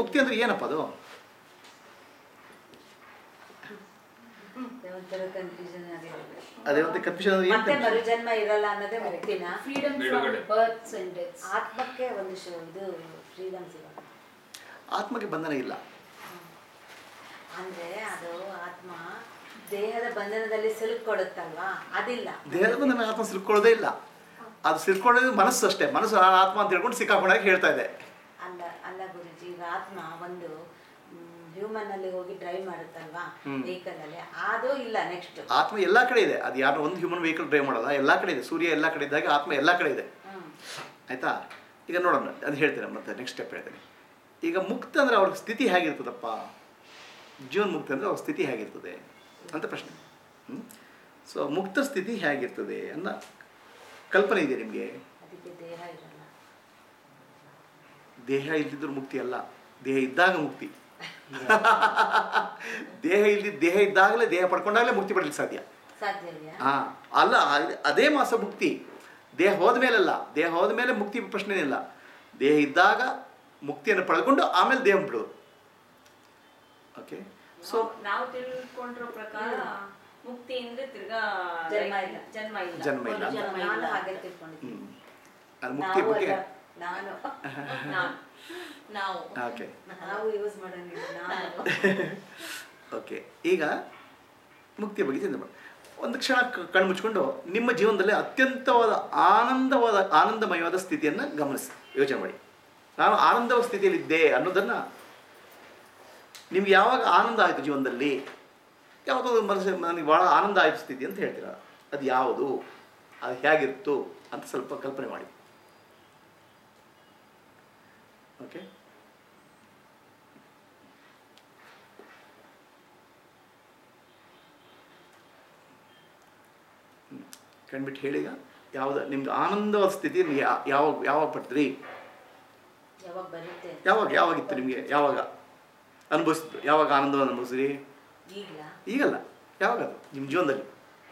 ಮುಕ್ತಿ ಅಂದ್ರೆ ಏನಪ್ಪ ಅದು ಒಂಥರ ಕನ್ಫ್ಯೂಷನ್ ಆಗಿದೆ ಅದೇ ಒಂದು ಕನ್ಫ್ಯೂಷನ್ ಅಂದ್ರೆ ಮತ್ತೆ ಏನು ಮರುಜನ್ಮ ಇರಲ್ಲ ಅನ್ನೋದೇ ಮುಕ್ತಿನ ಫ್ರೀಡಮ್ ಫ್ರಮ್ ಬಿಡುಗಡೆ. ಬರ್ತ್ಸ್ ಅಂಡ್ ಡೆತ್ಸ್ ಆತ್ಮಕ್ಕೆ ಒಂದು ಶು ಇದು ಫ್ರೀಡಮ್ ಸಿಗಲ್ಲ ಆತ್ಮಕ್ಕೆ ಬಂಧನ ಇಲ್ಲ ಅಂದ್ರೆ ಅದು ಆತ್ಮ ದೇಹದ ಬಂಧನದಲ್ಲಿ ಸಿಲುಕೊಡುತ್ತಲ್ವಾ ಅದಿಲ್ಲ ದೇಹದ ಬಂಧನ ಆತ್ಮ ಸಿಲ್ಕೊಳ್ಳೋದೇ ಇಲ್ಲ ಅದು ಸಿಲ್ಕೊಳ್ಳೋದು ಮನಸ್ಸು ಅಷ್ಟೇ ಮನಸ್ಸು ಆ ಆತ್ಮ ಅಂತ ಹೇಳ್ಕೊಂಡು ಸಿಕ್ಕಾಕೊಂಡಾಗ ಹೇಳ್ತಾ ಇದೆ ಅಲ್ಲ ಅಲ್ಲ ಗುರುಜಿ ಈಗ ಆತ್ಮ ಒಂದು ಹ್ಯೂಮನ್ ಅಲ್ಲಿ ಹೋಗಿ ಡ್ರೈವ್ ಮಾಡುತ್ತಲ್ವಾ ಹ್ಮ್. ವೆಹಿಕಲ್ ಅಲ್ಲಿ ಅದು ಇಲ್ಲ ನೆಕ್ಸ್ಟ್ ಆತ್ಮ ಎಲ್ಲ ಕಡೆ ಇದೆ ಅದು ಯಾರು ಒಂದು ಹ್ಯೂಮನ್ ವೆಹಿಕಲ್ ಡ್ರೈವ್ ಮಾಡೋಲ್ಲ ಎಲ್ಲ ಕಡೆ ಇದೆ ಸೂರ್ಯ ಎಲ್ಲ ಕಡೆ ಇದ್ದಾಗ ಆತ್ಮ ಎಲ್ಲ ಕಡೆ ಇದೆ ಹ್ಮ್ ಆಯ್ತಾ ಈಗ ನೋಡೋಣ ಅದು ಹೇಳ್ತೇನೆ ಮತ್ತೆ ನೆಕ್ಸ್ಟ್ ಸ್ಟೆಪ್ ಹೇಳ್ತೇನೆ ಈಗ ಮುಕ್ತ ಅಂದ್ರೆ ಅವ್ರ ಸ್ಥಿತಿ ಹೇಗಿರ್ತದಪ್ಪ ಜೀವನ್ ಮುಕ್ತ ಅಂದ್ರೆ ಅವ್ರ ಸ್ಥಿತಿ ಹೇಗಿರ್ತದೆ ಅಂತ ಪ್ರಶ್ನೆ ಸೊ ಮುಕ್ತ ಸ್ಥಿತಿ ಹೇಗಿರ್ತದೆ ಅನ್ನೋ ಕಲ್ಪನೆ ಇದೆ ನಿಮಗೆ ಅದಕ್ಕೆ ದೇಹ ಇರಲ್ಲ ದೇಹ ಇಲ್ದಿದ್ರು ಮುಕ್ತಿ ಅಲ್ಲ ದೇಹ ಇದ್ದಾಗ ಮುಕ್ತಿ ದೇಹ ಇಲ್ದಿ ದೇಹ ಇದ್ದಾಗಲೇ ದೇಹ ಪಡ್ಕೊಂಡಾಗಲೇ ಮುಕ್ತಿ ಪಡಲಿಕ್ಕೆ ಸಾಧ್ಯ ಸಾಧ್ಯ ಇದೆಯಾ ಹಾ ಅಲ್ಲ ಅದ್- ಅದೇ ಮಾಸ ಮುಕ್ತಿ ದೇಹ ಹೋದ ಮೇಲಲ್ಲ ದೇಹ ಹೋದ ಮೇಲೆ ಮುಕ್ತಿ ಪ್ರಶ್ನೆ ಇಲ್ಲ ದೇಹ ಇದ್ದಾಗ ಮುಕ್ತಿಯನ್ನು ಪಡ್ಕೊಂಡು ಆಮೇಲೆ ದೇಹ ಬಿಡೋದು ಓಕೆ ಸೊ ನಾವು ತಿಳ್ಕೊಂಡಿರೋ ಪ್ರಕಾರ ಮುಕ್ತಿ ಅಂದ್ರೆ ತಿರ್ಗಾ ಜನ್ಮ ಇಲ್ಲ. ಜನ್ಮ ಇಲ್ಲ ಜನ್ಮ ಇಲ್ಲ. ಒಂದು ಜನ್ಮ ನಾನು ಇಲ್ಲ. ಹಾಗೆ ತಿಳ್ಕೊಂಡಿದ್ದೀನಿ ಹ್ಮ್. ಅದು ಮುಕ್ತಿ ನಾವು ಬಗ್ಗೆ ಅಲ್ಲ, ನಾನು ನಾವು ನಾವು ಓಕೆ ನಾವು ಯೂಸ್ ಮಾಡೋಂಗಿಲ್ಲ ನಾನು ಓಕೆ ಈಗ ಮುಕ್ತಿಯ ಬಗ್ಗೆ ಚಿಂತೆ ಮಾಡಿ ಒಂದು ಕ್ಷಣ ಕ- ಕಣ್ಣು ಮುಚ್ಕೊಂಡು ನಿಮ್ಮ ಜೀವನದಲ್ಲಿ ಅತ್ಯಂತವಾದ ಆನಂದವಾದ ಆನಂದಮಯವಾದ ಸ್ಥಿತಿಯನ್ನು ಗಮನಿಸಿ ಯೋಚನೆ ಮಾಡಿ ನಾನು ಆನಂದವ ಸ್ಥಿತಿಯಲ್ಲಿದ್ದೆ ಅನ್ನೋದನ್ನು ನಿಮ್ಗೆ ಯಾವಾಗ ಆನಂದ ಆಯಿತು ಜೀವನದಲ್ಲಿ ಯಾವುದೋ ಒಂದು ಮನಸ್ಸು ನನಗೆ ಭಾಳ ಆನಂದ ಆಯಿತು ಸ್ಥಿತಿ ಅಂತ ಹೇಳ್ತೀರಾ ಅದು ಯಾವುದು ಅದು ಹೇಗಿತ್ತು ಅಂತ ಸ್ವಲ್ಪ ಕಲ್ಪನೆ ಮಾಡಿ ಓಕೆ ಕಣ್ಬಿಟ್ಟು ಹೇಳಿಗ ಯಾವ್ದು ನಿಮ್ಗೆ ಆನಂದವಾದ ಸ್ಥಿತಿ ಯಾ- ಯಾವಾಗ ಯಾವಾಗ ಪಡ್ತೀರಿ ಯಾವಾಗ ಬರುತ್ತೆ ಯಾವಾಗ ಯಾವಾಗಿತ್ತು ನಿಮಗೆ ಯಾವಾಗ ಅನುಭವಿಸಿದ್ರು ಯಾವಾಗ ಆನಂದವನ್ನು ಅನುಭವಿಸಿರಿ ಈಗ್ಲ ಈಗಲ್ಲ ಯಾವಾಗ ಅದು ನಿಮ್ಮ ಜೀವನದಲ್ಲಿ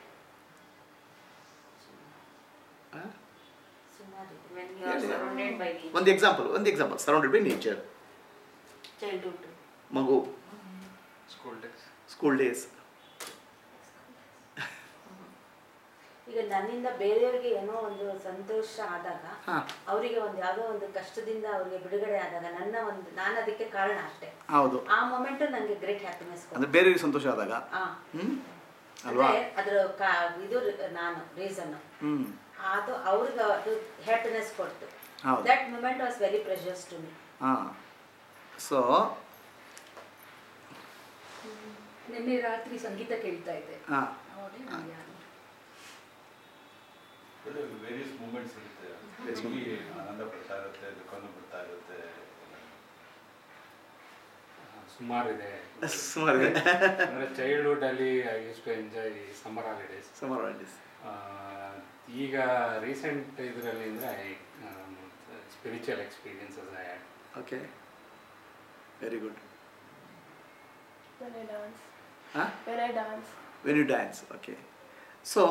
ಆ? ಸುಮಾರು when you are surrounded by nature. ಒಂದು ಎಕ್ಸಾಂಪಲ್ ಒಂದು example surrounded by nature childhood ಮಗು ಸ್ಕೂಲ್ ಡೇಸ್ ಸ್ಕೂಲ್ ಡೇಸ್ ಈಗ ನನ್ನಿಂದ ಬೇರೆಯವ್ರಿಗೆ ಏನೋ ಒಂದು ಸಂತೋಷ ಆದಾಗ ಹಾಂ ಅವರಿಗೆ ಒಂದು ಯಾವುದೋ ಒಂದು ಕಷ್ಟದಿಂದ ಅವರಿಗೆ ಬಿಡುಗಡೆ ಆದಾಗ ನನ್ನ ಒಂದು ನಾನು ಅದಕ್ಕೆ ಕಾರಣ ಅಷ್ಟೇ ಹೌದು ಆ ಮೊಮೆಂಟ್ ನನಗೆ ಗ್ರೇಟ್ ಹ್ಯಾಪಿನೆಸ್ ಅಂದರೆ ಬೇರೆಯವ್ರಿಗೆ ಸಂತೋಷ ಆದಾಗ ಆ ಹ್ಞೂ ಅಲ್ವಾ ಅಂದ್ರೆ ಅದ್ರ ಕಾ- ಇದು ನಾನು ರೀಸನ್ ಹ್ಞೂ ಅದು ಅವ್ರಿಗೆ ಅದು ಹ್ಯಾಪಿನೆಸ್ ಕೊಡ್ತು ಹೌದು that moment was very precious to me ಹಾಂ ಸೊ ನಿನ್ನೆ ರಾತ್ರಿ ಸಂಗೀತ ಕೇಳ್ತಾ ಇದ್ದೆ ಹಾಂ ಅವಾಗೇ ನಂಗೆ ಯಾರು- ವೇರಿಯಸ್ ಮೂಮೆಂಟ್ಸ್ ಇರುತ್ತೆ Various ಇಲ್ಲಿ ಆನಂದ ಪಡ್ತಾ ಇರುತ್ತೆ ದುಃಖನೂ ಪಡ್ತಾ ಇರುತ್ತೆ ಸುಮಾರಿದೆ ಸುಮಾರು ಇದೆ ಅಂದರೆ ಚೈಲ್ಡ್ಹುಡ್ ಅಲ್ಲಿ I use to enjoy summer holidays ಸುಮಾರು ಆಂಟೀಸ್ ಈಗ ರೀಸೆಂಟ್ ಇದರಲ್ಲಿ ಅಂದರೆ I spiritual experiences I had okay very good When I dance. ಹಾಂ When I dance. When you dance okay so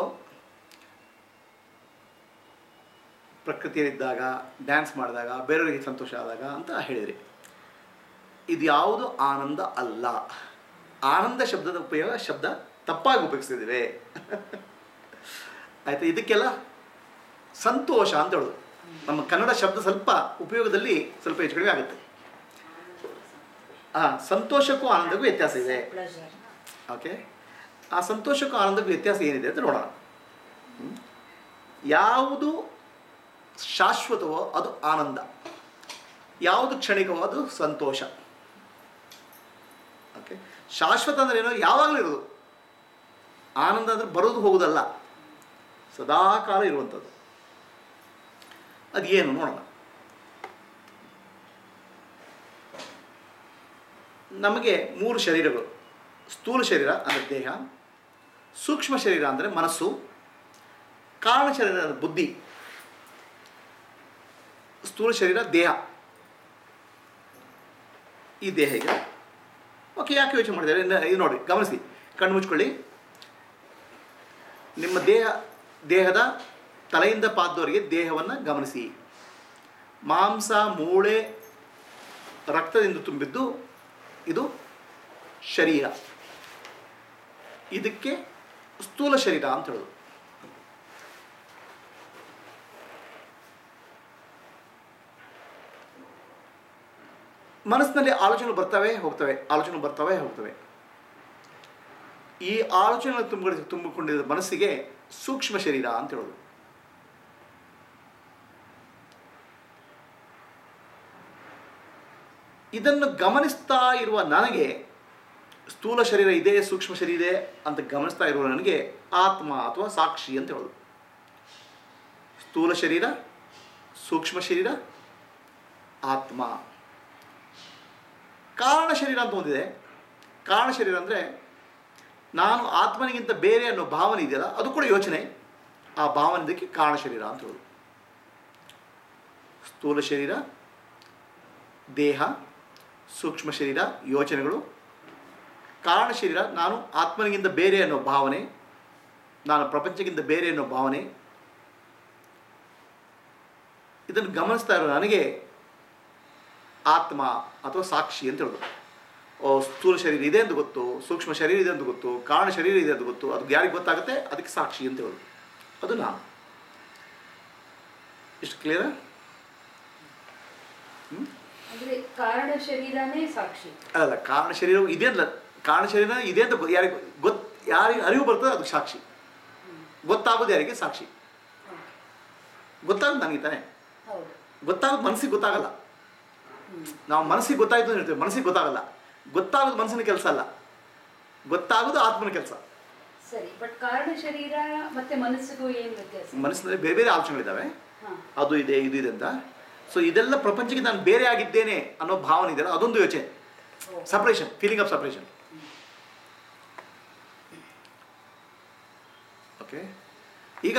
ಪ್ರಕೃತಿಯಲ್ಲಿದ್ದಾಗ ಡ್ಯಾನ್ಸ್ ಮಾಡಿದಾಗ ಬೇರೆಯವರಿಗೆ ಸಂತೋಷ ಆದಾಗ ಅಂತ ಹೇಳಿದ್ರಿ ಇದು ಯಾವುದು ಆನಂದ ಅಲ್ಲ ಆನಂದ ಶಬ್ದದ ಉಪಯೋಗ ಶಬ್ದ ತಪ್ಪಾಗಿ ಉಪಯೋಗಿಸ್ತಿದ್ದೇವೆ ಆಯ್ತಾ ಇದಕ್ಕೆಲ್ಲ ಸಂತೋಷ ಅಂತ ಹೇಳೋದು ನಮ್ಮ ಕನ್ನಡ ಶಬ್ದ ಸ್ವಲ್ಪ ಉಪಯೋಗದಲ್ಲಿ ಸ್ವಲ್ಪ ಹೆಚ್ಚು ಕಡಿಮೆ ಆಗುತ್ತೆ ಆ ಸಂತೋಷಕ್ಕೂ ಆನಂದಕ್ಕೂ ವ್ಯತ್ಯಾಸ ಇದೆ ಪ್ಲೆಷರ್ ಓಕೆ ಆ ಸಂತೋಷಕ್ಕೂ ಆನಂದಕ್ಕೂ ವ್ಯತ್ಯಾಸ ಏನಿದೆ ಅಂತ ನೋಡೋಣ ಹ್ಮ್? ಯಾವುದು ಶಾಶ್ವತವೋ ಅದು ಆನಂದ ಯಾವುದು ಕ್ಷಣಿಕವೋ ಅದು ಸಂತೋಷ ಓಕೆ ಶಾಶ್ವತ ಅಂದ್ರೆ ಏನೋ ಯಾವಾಗಲೂ ಇರೋದು ಆನಂದ ಅಂದ್ರೆ ಬರೋದು ಹೋಗೋದಲ್ಲ ಸದಾ ಕಾಲ ಇರುವಂಥದ್ದು ಅದೇನು ನೋಡೋಣ ನಮಗೆ ಮೂರು ಶರೀರಗಳು ಸ್ಥೂಲ ಶರೀರ ಅಂದರೆ ದೇಹ ಸೂಕ್ಷ್ಮ ಶರೀರ ಅಂದರೆ ಮನಸ್ಸು ಕಾರಣ ಶರೀರ ಅಂದರೆ ಬುದ್ಧಿ ಸ್ಥೂಲ ಶರೀರ ದೇಹ ಈ ದೇಹ ಈಗ ಓಕೆ ಯಾಕೆ ಯೋಚನೆ ಮಾಡಿದ್ದಾರೆ ಇನ್ನು ಇದು ನೋಡಿ ಗಮನಿಸಿ ಕಣ್ಣು ಮುಚ್ಕೊಳ್ಳಿ ನಿಮ್ಮ ದೇಹ ದೇಹದ ತಲೆಯಿಂದ ಪಾದದವರೆಗೆ ದೇಹವನ್ನು ಗಮನಿಸಿ ಮಾಂಸ ಮೂಳೆ ರಕ್ತದಿಂದ ತುಂಬಿದ್ದು ಇದು ಶರೀರ ಇದಕ್ಕೆ ಸ್ಥೂಲ ಶರೀರ ಅಂತ ಹೇಳೋದು ಮನಸ್ಸಿನಲ್ಲಿ ಆಲೋಚನೆಗಳು ಬರ್ತವೆ ಹೋಗ್ತವೆ ಆಲೋಚನೆ ಬರ್ತವೆ ಹೋಗ್ತವೆ ಈ ಆಲೋಚನೆ ತುಂಬ ತುಂಬಿಕೊಂಡಿದ್ದ ಮನಸ್ಸಿಗೆ ಸೂಕ್ಷ್ಮ ಶರೀರ ಅಂತ ಹೇಳೋದು ಇದನ್ನು ಗಮನಿಸ್ತಾ ಇರುವ ನನಗೆ ಸ್ಥೂಲ ಶರೀರ ಇದೆ ಸೂಕ್ಷ್ಮ ಶರೀರ ಇದೆ ಅಂತ ಗಮನಿಸ್ತಾ ಇರುವ ನನಗೆ ಆತ್ಮ ಅಥವಾ ಸಾಕ್ಷಿ ಅಂತ ಹೇಳೋದು ಸ್ಥೂಲ ಶರೀರ ಸೂಕ್ಷ್ಮ ಶರೀರ ಆತ್ಮ ಕಾರಣ ಶರೀರ ಅಂತ ಒಂದಿದೆ ಕಾರಣ ಶರೀರ ಅಂದರೆ ನಾನು ಆತ್ಮನಿಗಿಂತ ಬೇರೆ ಅನ್ನೋ ಭಾವನೆ ಇದೆಯಲ್ಲ ಅದು ಕೂಡ ಯೋಚನೆ ಆ ಭಾವನೆದಕ್ಕೆ ಕಾರಣ ಶರೀರ ಅಂತ ಹೇಳೋದು ಸ್ಥೂಲ ಶರೀರ ದೇಹ ಸೂಕ್ಷ್ಮ ಶರೀರ ಯೋಚನೆಗಳು ಕಾರಣ ಶರೀರ ನಾನು ಆತ್ಮನಿಗಿಂತ ಬೇರೆ ಅನ್ನೋ ಭಾವನೆ ನಾನು ಪ್ರಪಂಚಕ್ಕಿಂತ ಬೇರೆ ಅನ್ನೋ ಭಾವನೆ ಇದನ್ನು ಗಮನಿಸ್ತಾ ಇರೋ ನನಗೆ ಆತ್ಮ ಅಥವಾ ಸಾಕ್ಷಿ ಅಂತ ಹೇಳೋದು ಓ ಸ್ಥೂಲ ಶರೀರ ಇದೆ ಅಂತ ಗೊತ್ತು ಸೂಕ್ಷ್ಮ ಶರೀರ ಇದೆ ಅಂತ ಗೊತ್ತು ಕಾರಣ ಶರೀರ ಇದೆ ಅಂತ ಗೊತ್ತು ಅದು ಯಾರಿಗೆ ಗೊತ್ತಾಗುತ್ತೆ ಅದಕ್ಕೆ ಸಾಕ್ಷಿ ಅಂತ ಹೇಳೋದು ಅದು ನಾನು ಇಷ್ಟು ಕ್ಲಿಯರ್ ಅಂದ್ರೆ ಕಾರಣ ಶರೀರನೇ ಸಾಕ್ಷಿ ಅಲ್ಲ ಕಾರಣ ಶರೀರ ಇದೆ ಅಲ್ಲ ಕಾರಣ ಶರೀರ ಇದೆ ಅಂತ ಗೊ- ಯಾರಿಗೆ ಗೊತ್ತು ಯಾರಿಗೆ ಅರಿವು ಬರ್ತದೆ ಅದು ಸಾಕ್ಷಿ ಗೊತ್ತಾಗೋದು ಯಾರಿಗೆ ಸಾಕ್ಷಿ ಗೊತ್ತಾಗೋದು ನನಗೆ ತಾನೆ ಹೌದು ಗೊತ್ತಾಗೋದು ಮನಸ್ಸಿಗೆ ಗೊತ್ತಾಗಲ್ಲ ನಾವು ಮನಸ್ಸಿಗೆ ಗೊತ್ತಾಯ್ತು ಅಂತ ಹೇಳ್ತೇವೆ ಮನಸ್ಸಿಗೆ ಗೊತ್ತಾಗಲ್ಲ ಗೊತ್ತಾಗೋದು ಮನಸ್ಸಿನ ಕೆಲಸ ಅಲ್ಲ ಗೊತ್ತಾಗೋದು ಆತ್ಮನ ಕೆಲಸ ಸರಿ ಬಟ್ ಕಾರಣ ಶರೀರ ಮತ್ತೆ ಮನಸ್ಸಿಗೂ ಏನ್ ವ್ಯತ್ಯಾಸ ಮನಸ್ಸಿನಲ್ಲಿ ಬೇರೆ ಬೇರೆ ಆಲೋಚನೆಗಳಿದ್ದಾವೆ ಹಾ ಅದು ಇದೆ ಇದು ಇದೆ ಅಂತ ಸೊ ಇದೆಲ್ಲ ಪ್ರಪಂಚಕ್ಕೆ ನಾನು ಬೇರೆ ಆಗಿದ್ದೇನೆ ಅನ್ನೋ ಭಾವನೆ ಇದೆಯಲ್ಲ ಅದೊಂದು ಯೋಚನೆ ಓ. Suppression feeling of suppression okay ಈಗ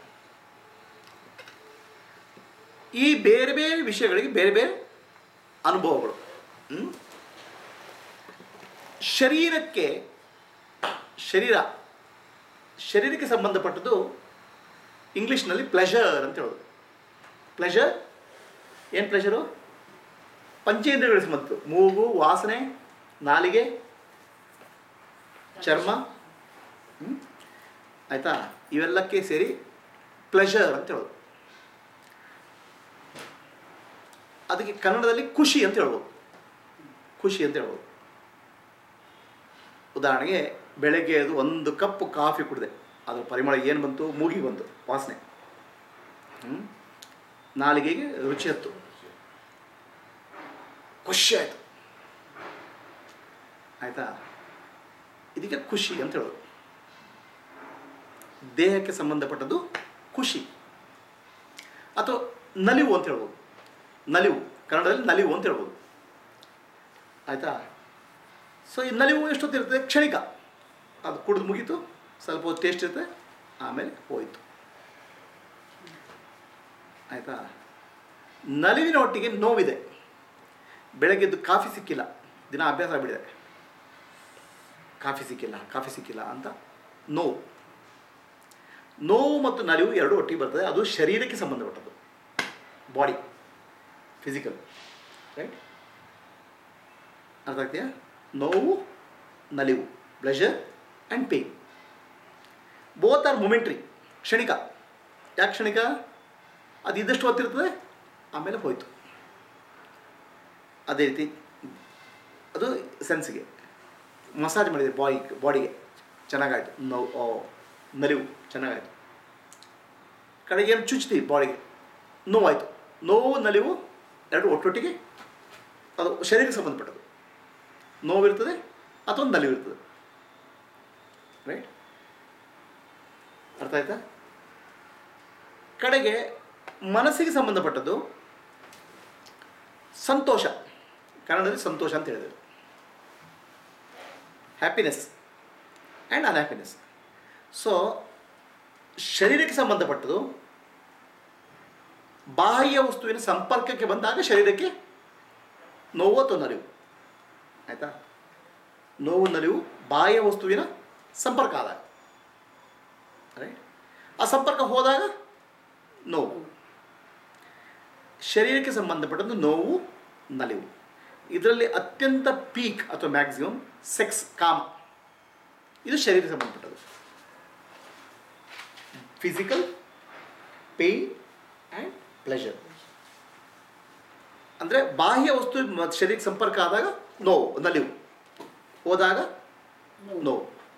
ಈ ಬೇರೆ ಬೇರೆ ವಿಷಯಗಳಿಗೆ ಬೇರೆ ಬೇರೆ ಅನುಭವಗಳು ಹ್ಮ್? ಶರೀರಕ್ಕೆ ಶರೀರ ಶರೀರಕ್ಕೆ ಸಂಬಂಧಪಟ್ಟದ್ದು ಇಂಗ್ಲೀಷ್ನಲ್ಲಿ ಪ್ಲೆಷರ್ ಅಂತ ಹೇಳೋದು ಪ್ಲೆಷರ್ ಏನು ಪ್ಲೆಷರು ಪಂಚೇಂದ್ರಿಯಗಳಿಗೆ ಸಂಬಂಧ ಮೂಗು ವಾಸನೆ ನಾಲಿಗೆ ಚರ್ಮ ಹ್ಮ್? ಆಯ್ತಾ ಇವೆಲ್ಲಕ್ಕೆ ಸೇರಿ ಪ್ಲೆಷರ್ ಅಂತ ಹೇಳೋದು ಅದಕ್ಕೆ ಕನ್ನಡದಲ್ಲಿ ಖುಷಿ ಅಂತ ಹೇಳ್ಬೋದು ಖುಷಿ ಅಂತ ಹೇಳ್ಬೋದು ಉದಾಹರಣೆಗೆ ಬೆಳಗ್ಗೆ ಅದು ಒಂದು ಕಪ್ ಕಾಫಿ ಕುಡಿದೆ ಅದ್ರ ಪರಿಮಳ ಏನು ಬಂತು ಮೂಗಿಗೆ ಬಂತು ವಾಸನೆ ಹ್ಮ್? ನಾಲಿಗೆಗೆ ರುಚಿ ಹತ್ತು ಖುಷಿ ಆಯಿತು ಆಯಿತಾ ಇದಕ್ಕೆ ಖುಷಿ ಅಂತ ಹೇಳೋದು ದೇಹಕ್ಕೆ ಸಂಬಂಧಪಟ್ಟದ್ದು ಖುಷಿ ಅಥವಾ ನಲಿವು ಅಂತ ಹೇಳ್ಬೋದು ನಲಿವು ಕನ್ನಡದಲ್ಲಿ ನಲಿವು ಅಂತ ಹೇಳ್ಬೋದು ಆಯಿತಾ ಸೊ ಈ ನಲಿವು ಎಷ್ಟೊತ್ತಿರ್ತದೆ ಕ್ಷಣಿಕ ಅದು ಕುಡಿದು ಮುಗೀತು ಸ್ವಲ್ಪ ಹೊತ್ತು ಟೇಸ್ಟ್ ಇರುತ್ತೆ ಆಮೇಲೆ ಹೋಯಿತು ಆಯಿತಾ ನಲಿವಿನ ಒಟ್ಟಿಗೆ ನೋವಿದೆ ಬೆಳಗ್ಗೆದ್ದು ಕಾಫಿ ಸಿಕ್ಕಿಲ್ಲ ದಿನ ಅಭ್ಯಾಸ ಆಗಿಬಿಡಿದೆ ಕಾಫಿ ಸಿಕ್ಕಿಲ್ಲ ಕಾಫಿ ಸಿಕ್ಕಿಲ್ಲ ಅಂತ ನೋವು ನೋವು ಮತ್ತು ನಲಿವು ಎರಡೂ ಒಟ್ಟಿಗೆ ಬರ್ತದೆ ಅದು ಶರೀರಕ್ಕೆ ಸಂಬಂಧಪಟ್ಟದ್ದು ಬಾಡಿ ಫಿಸಿಕಲ್ ರೈಟ್ ಅರ್ಥ ಆಗ್ತೀಯಾ ನೋವು ನಲಿವು pleasure and pain both are momentary ಕ್ಷಣಿಕ ಯಾಕೆ ಕ್ಷಣಿಕ ಅದು ಇದ್ದಷ್ಟು ಹೊತ್ತಿರ್ತದೆ ಆಮೇಲೆ ಹೋಯ್ತು ಅದೇ ರೀತಿ ಅದು ಸೆನ್ಸ್ಗೆ ಮಸಾಜ್ ಮಾಡಿದೆ ಬಾಡಿ ಬಾಡಿಗೆ ಚೆನ್ನಾಗಾಯ್ತು ನೋವು ಓ, ನಲಿವು ಚೆನ್ನಾಗಾಯ್ತು ಕಡೆಗೆ ಏನು ಚುಚ್ತೀವಿ ಬಾಡಿಗೆ ನೋವಾಯಿತು ನೋವು ನಲಿವು ಎರಡು ಒಟ್ಟೊಟ್ಟಿಗೆ ಅದು ಶರೀರಕ್ಕೆ ಸಂಬಂಧಪಟ್ಟದ್ದು ನೋವಿರ್ತದೆ ಅಥವಾ ನಲಿವು ಇರ್ತದೆ ರೈಟ್ ಅರ್ಥ ಆಯ್ತಾ ಕಡೆಗೆ ಮನಸ್ಸಿಗೆ ಸಂಬಂಧಪಟ್ಟದ್ದು ಸಂತೋಷ ಕನ್ನಡದಲ್ಲಿ ಸಂತೋಷ ಅಂತ ಹೇಳಿದರು ಹ್ಯಾಪಿನೆಸ್ ಆ್ಯಂಡ್ ಅನ್ಹ್ಯಾಪಿನೆಸ್ ಸೊ ಶರೀರಕ್ಕೆ ಸಂಬಂಧಪಟ್ಟದ್ದು ಬಾಹ್ಯ ವಸ್ತುವಿನ ಸಂಪರ್ಕಕ್ಕೆ ಬಂದಾಗ ಶರೀರಕ್ಕೆ ನೋವು ಅಥವಾ ನಲಿವು ಆಯಿತಾ ನೋವು ನಲಿವು ಬಾಹ್ಯ ವಸ್ತುವಿನ ಸಂಪರ್ಕ ಆದಾಗ ರೈಟ್ ಆ ಸಂಪರ್ಕ ಹೋದಾಗ ನೋವು ಶರೀರಕ್ಕೆ ಸಂಬಂಧಪಟ್ಟದ್ದು ನೋವು ನಲಿವು ಇದರಲ್ಲಿ ಅತ್ಯಂತ ಪೀಕ್ ಅಥವಾ ಮ್ಯಾಕ್ಸಿಮಮ್ ಸೆಕ್ಸ್ ಕಾಮ ಇದು ಶರೀರ ಸಂಬಂಧಪಟ್ಟದ್ದು ಫಿಸಿಕಲ್ ಪೇಯ್ನ್ ಆ್ಯಂಡ್ ಪ್ಲೆಷರ್ ಅಂದರೆ ಬಾಹ್ಯ ವಸ್ತು ಮತ್ತು ಶರೀರಕ್ಕೆ ಸಂಪರ್ಕ ಆದಾಗ ನೋವು ನಲಿವು ಹೋದಾಗ ನೋವು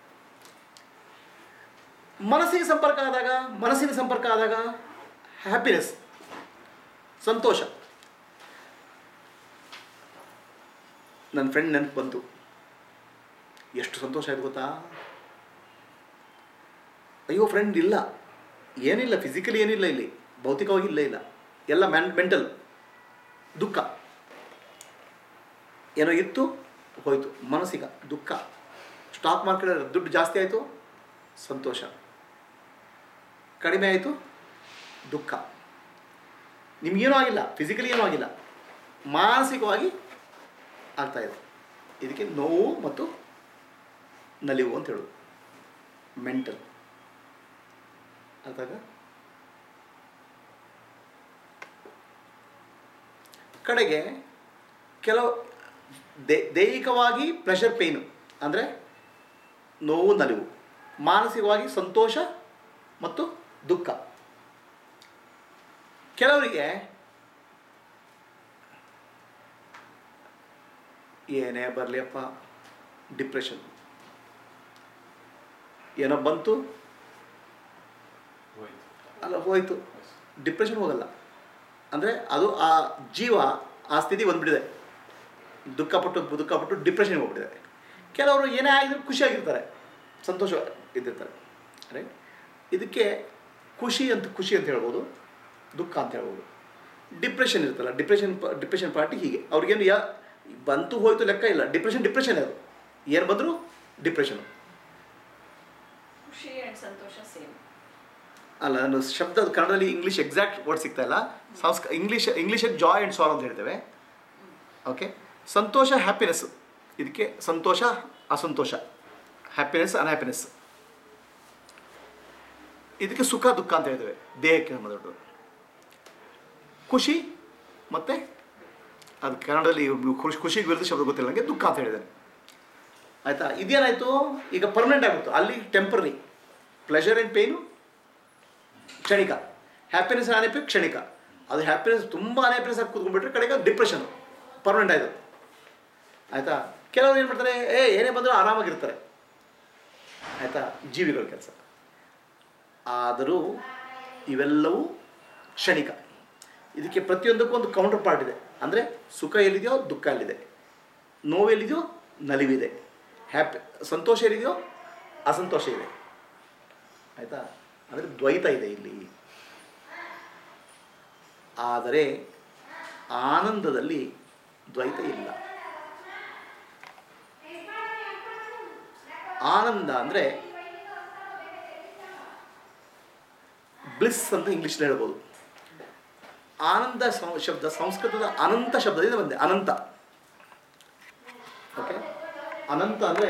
ಮನಸ್ಸಿಗೆ ಸಂಪರ್ಕ ಆದಾಗ ಮನಸ್ಸಿನ ಸಂಪರ್ಕ ಆದಾಗ ಹ್ಯಾಪಿನೆಸ್ ಸಂತೋಷ ನನ್ನ ಫ್ರೆಂಡ್ ನೆನಪು ಬಂತು ಎಷ್ಟು ಸಂತೋಷ ಆಯ್ತು ಗೊತ್ತಾ ಅಯ್ಯೋ ಫ್ರೆಂಡ್ ಇಲ್ಲ ಏನಿಲ್ಲ ಫಿಸಿಕಲಿ ಏನಿಲ್ಲ ಇಲ್ಲಿ ಭೌತಿಕವಾಗಿ ಇಲ್ಲ ಇಲ್ಲ ಎಲ್ಲ ಮೆನ್ ಮೆಂಟಲ್ ದುಃಖ ಏನೋ ಇತ್ತು ಹೋಯಿತು ಮನಸ್ಸಿಗ ದುಃಖ ಸ್ಟಾಕ್ ಮಾರ್ಕೆಟ್ ದುಡ್ಡು ಜಾಸ್ತಿ ಆಯಿತು ಸಂತೋಷ ಕಡಿಮೆ ಆಯಿತು ದುಃಖ ನಿಮ್ಗೇನೂ ಆಗಿಲ್ಲ ಫಿಸಿಕಲಿ ಏನೂ ಆಗಿಲ್ಲ ಮಾನಸಿಕವಾಗಿ ಆಗ್ತಾ ಇದೆ ಇದಕ್ಕೆ ನೋವು ಮತ್ತು ನಲಿವು ಅಂತ ಹೇಳೋದು ಮೆಂಟಲ್ ಅರ್ಥಾಗ ಕಡೆಗೆ ಕೆಲವು ದೇ ದೈಹಿಕವಾಗಿ ಪ್ರೆಷರ್ ಪೇಯ್ನು ಅಂದರೆ ನೋವು ನಲಿವು ಮಾನಸಿಕವಾಗಿ ಸಂತೋಷ ಮತ್ತು ದುಃಖ ಕೆಲವರಿಗೆ ಏನೇ ಬರಲಿಯಪ್ಪ ಡಿಪ್ರೆಷನ್ ಏನೋ ಬಂತು ಹೋಯ್ತು ಅಲ್ಲ ಹೋಯ್ತು ಡಿಪ್ರೆಷನ್ ಹೋಗಲ್ಲ ಅಂದರೆ ಅದು ಆ ಜೀವ ಆ ಸ್ಥಿತಿ ಬಂದ್ಬಿಟ್ಟಿದೆ ದುಃಖಪಟ್ಟು ದುಃಖಪಟ್ಟು ಡಿಪ್ರೆಷನ್ಗೆ ಹೋಗ್ಬಿಟ್ಟಿದೆ ಕೆಲವರು ಏನೇ ಆಗಿದ್ರು ಖುಷಿಯಾಗಿರ್ತಾರೆ ಸಂತೋಷ ಇದ್ದಿರ್ತಾರೆ ರೈಟ್ ಇದಕ್ಕೆ ಖುಷಿ ಅಂತ ಖುಷಿ ಅಂತ ಹೇಳ್ಬೋದು ದುಃಖ ಅಂತ ಹೇಳ್ಬೋದು ಡಿಪ್ರೆಷನ್ ಇರ್ತಲ್ಲ ಡಿಪ್ರೆಷನ್ ಡಿಪ್ರೆಷನ್ ಪಾರ್ಟಿ ಹೀಗೆ ಅವ್ರಿಗೇನು ಯಾ ಬಂತು ಹೋಯ್ತು ಲೆಕ್ಕ ಇಲ್ಲ ಡಿಪ್ರೆಷನ್ ಡಿಪ್ರೆಷನ್ ಅದು ಏನು ಬಂದರೂ ಡಿಪ್ರೆಷನು ಖುಷಿ ಅಂಡ್ ಸಂತೋಷ ಸೇಮ್ ಅಲ್ಲ ನಾನು ಶಬ್ದ ಕನ್ನಡದಲ್ಲಿ ಇಂಗ್ಲೀಷ್ ಎಕ್ಸಾಕ್ಟ್ ವರ್ಡ್ ಸಿಗ್ತಾ ಇಲ್ಲ ಸಂಸ್ಕ ಇಂಗ್ಲೀಷ್ ಇಂಗ್ಲೀಷಲ್ಲಿ ಜಾಯ್ ಆ್ಯಂಡ್ ಸಾರ್ ಅಂತ ಹೇಳ್ತೇವೆ ಓಕೆ ಸಂತೋಷ ಹ್ಯಾಪಿನೆಸ್ ಇದಕ್ಕೆ ಸಂತೋಷ ಅಸಂತೋಷ ಹ್ಯಾಪಿನೆಸ್ ಅನ್ಹ್ಯಾಪಿನೆಸ್ ಇದಕ್ಕೆ ಸುಖ ದುಃಖ ಅಂತ ಹೇಳ್ತೇವೆ ದೇಹಕ್ಕೆ ಸಂಬಂಧಪಟ್ಟು ಖುಷಿ ಮತ್ತು ಅದು ಕನ್ನಡದಲ್ಲಿ ಖುಷಿ ಖುಷಿಗೆ ವಿರುದ್ಧ ಶಬ್ದ ಗೊತ್ತಿಲ್ಲ ನನಗೆ ದುಃಖ ಅಂತ ಹೇಳಿದ್ದೇನೆ ಆಯಿತಾ ಇದೇನಾಯಿತು ಈಗ ಪರ್ಮನೆಂಟ್ ಆಗುತ್ತೆ ಅಲ್ಲಿ ಟೆಂಪ್ರರಿ ಪ್ಲೆಷರ್ ಆ್ಯಂಡ್ ಪೇಯ್ನು ಕ್ಷಣಿಕ ಹ್ಯಾಪಿನೆಸ್ ಅನ್ಹ್ಯಾಪಿ ಕ್ಷಣಿಕ ಅದು ಹ್ಯಾಪಿನೆಸ್ ತುಂಬ ಅನ್ಹ್ಯಾಪಿನೆಸ್ ಆಗಿ ಕೂತ್ಕೊಂಡ್ಬಿಟ್ರೆ ಕಡೆಗೆ ಡಿಪ್ರೆಷನ್ ಪರ್ಮನೆಂಟ್ ಆಯಿತು ಆಯಿತಾ ಕೆಲವರು ಏನು ಮಾಡ್ತಾರೆ ಏ ಏನೇ ಬಂದರೂ ಆರಾಮಾಗಿರ್ತಾರೆ ಆಯಿತಾ ಜೀವಿಗಳ ಕೆಲಸ ಆದರೂ ಇವೆಲ್ಲವೂ ಕ್ಷಣಿಕ ಇದಕ್ಕೆ ಪ್ರತಿಯೊಂದಕ್ಕೂ ಒಂದು ಕೌಂಟರ್ ಪಾರ್ಟ್ ಇದೆ ಅಂದರೆ ಸುಖ ಎಲ್ಲಿದೆಯೋ ದುಃಖ ಎಲ್ಲಿದೆ ನೋವು ಎಲ್ಲಿದೆಯೋ ನಲಿವಿದೆ ಹ್ಯಾಪಿ ಸಂತೋಷ ಎಲ್ಲಿದೆಯೋ ಅಸಂತೋಷ ಇದೆ ಆಯಿತಾ ಅಂದರೆ ದ್ವೈತ ಇದೆ ಇಲ್ಲಿ ಆದರೆ ಆನಂದದಲ್ಲಿ ದ್ವೈತ ಇಲ್ಲ ಆನಂದ ಅಂದರೆ ಬ್ಲಿಸ್ ಅಂತ ಇಂಗ್ಲೀಷಲ್ಲಿ ಹೇಳ್ಬೋದು ಆನಂದ ಸಂ- ಶಬ್ದ ಸಂಸ್ಕೃತದ ಅನಂತ ಶಬ್ದದಿಂದ ಬಂದೆ ಅನಂತ ಓಕೆ ಅನಂತ ಅಂದರೆ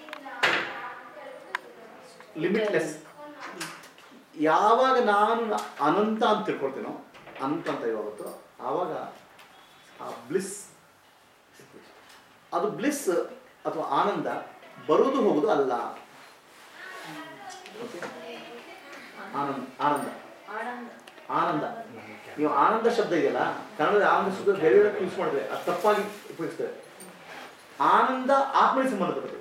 ಲಿಮಿಟ್ಲೆಸ್ ಯಾವಾಗ ನಾನು ಅನಂತ ಅಂತ ತಿಳ್ಕೊಳ್ತೀನೋ ಅನಂತ ಅಂತ ಯಾವತ್ತು ಆವಾಗ ಆ ಬ್ಲಿಸ್ ಅದು ಬ್ಲಿಸ್ ಅಥವಾ ಆನಂದ ಬರುವುದು ಹೋಗುದು ಅಲ್ಲ Okay? ಆನಂದ ಆನಂದ ಆನಂದ ಆನಂದ ನೀವು ಆನಂದ ಶಬ್ದ ಇದೆಯಲ್ಲ ಕನ್ನಡದ ಆನಂದ ಶಬ್ದ ಬೇರೆ ಬೇರೆ ಯೂಸ್ ಮಾಡಿದ್ರೆ ಅದು ತಪ್ಪಾಗಿ ಉಪಯೋಗಿಸ್ತೇವೆ ಆನಂದ ಆತ್ಮನಿಗೆ ಸಂಬಂಧಪಟ್ಟದ್ದು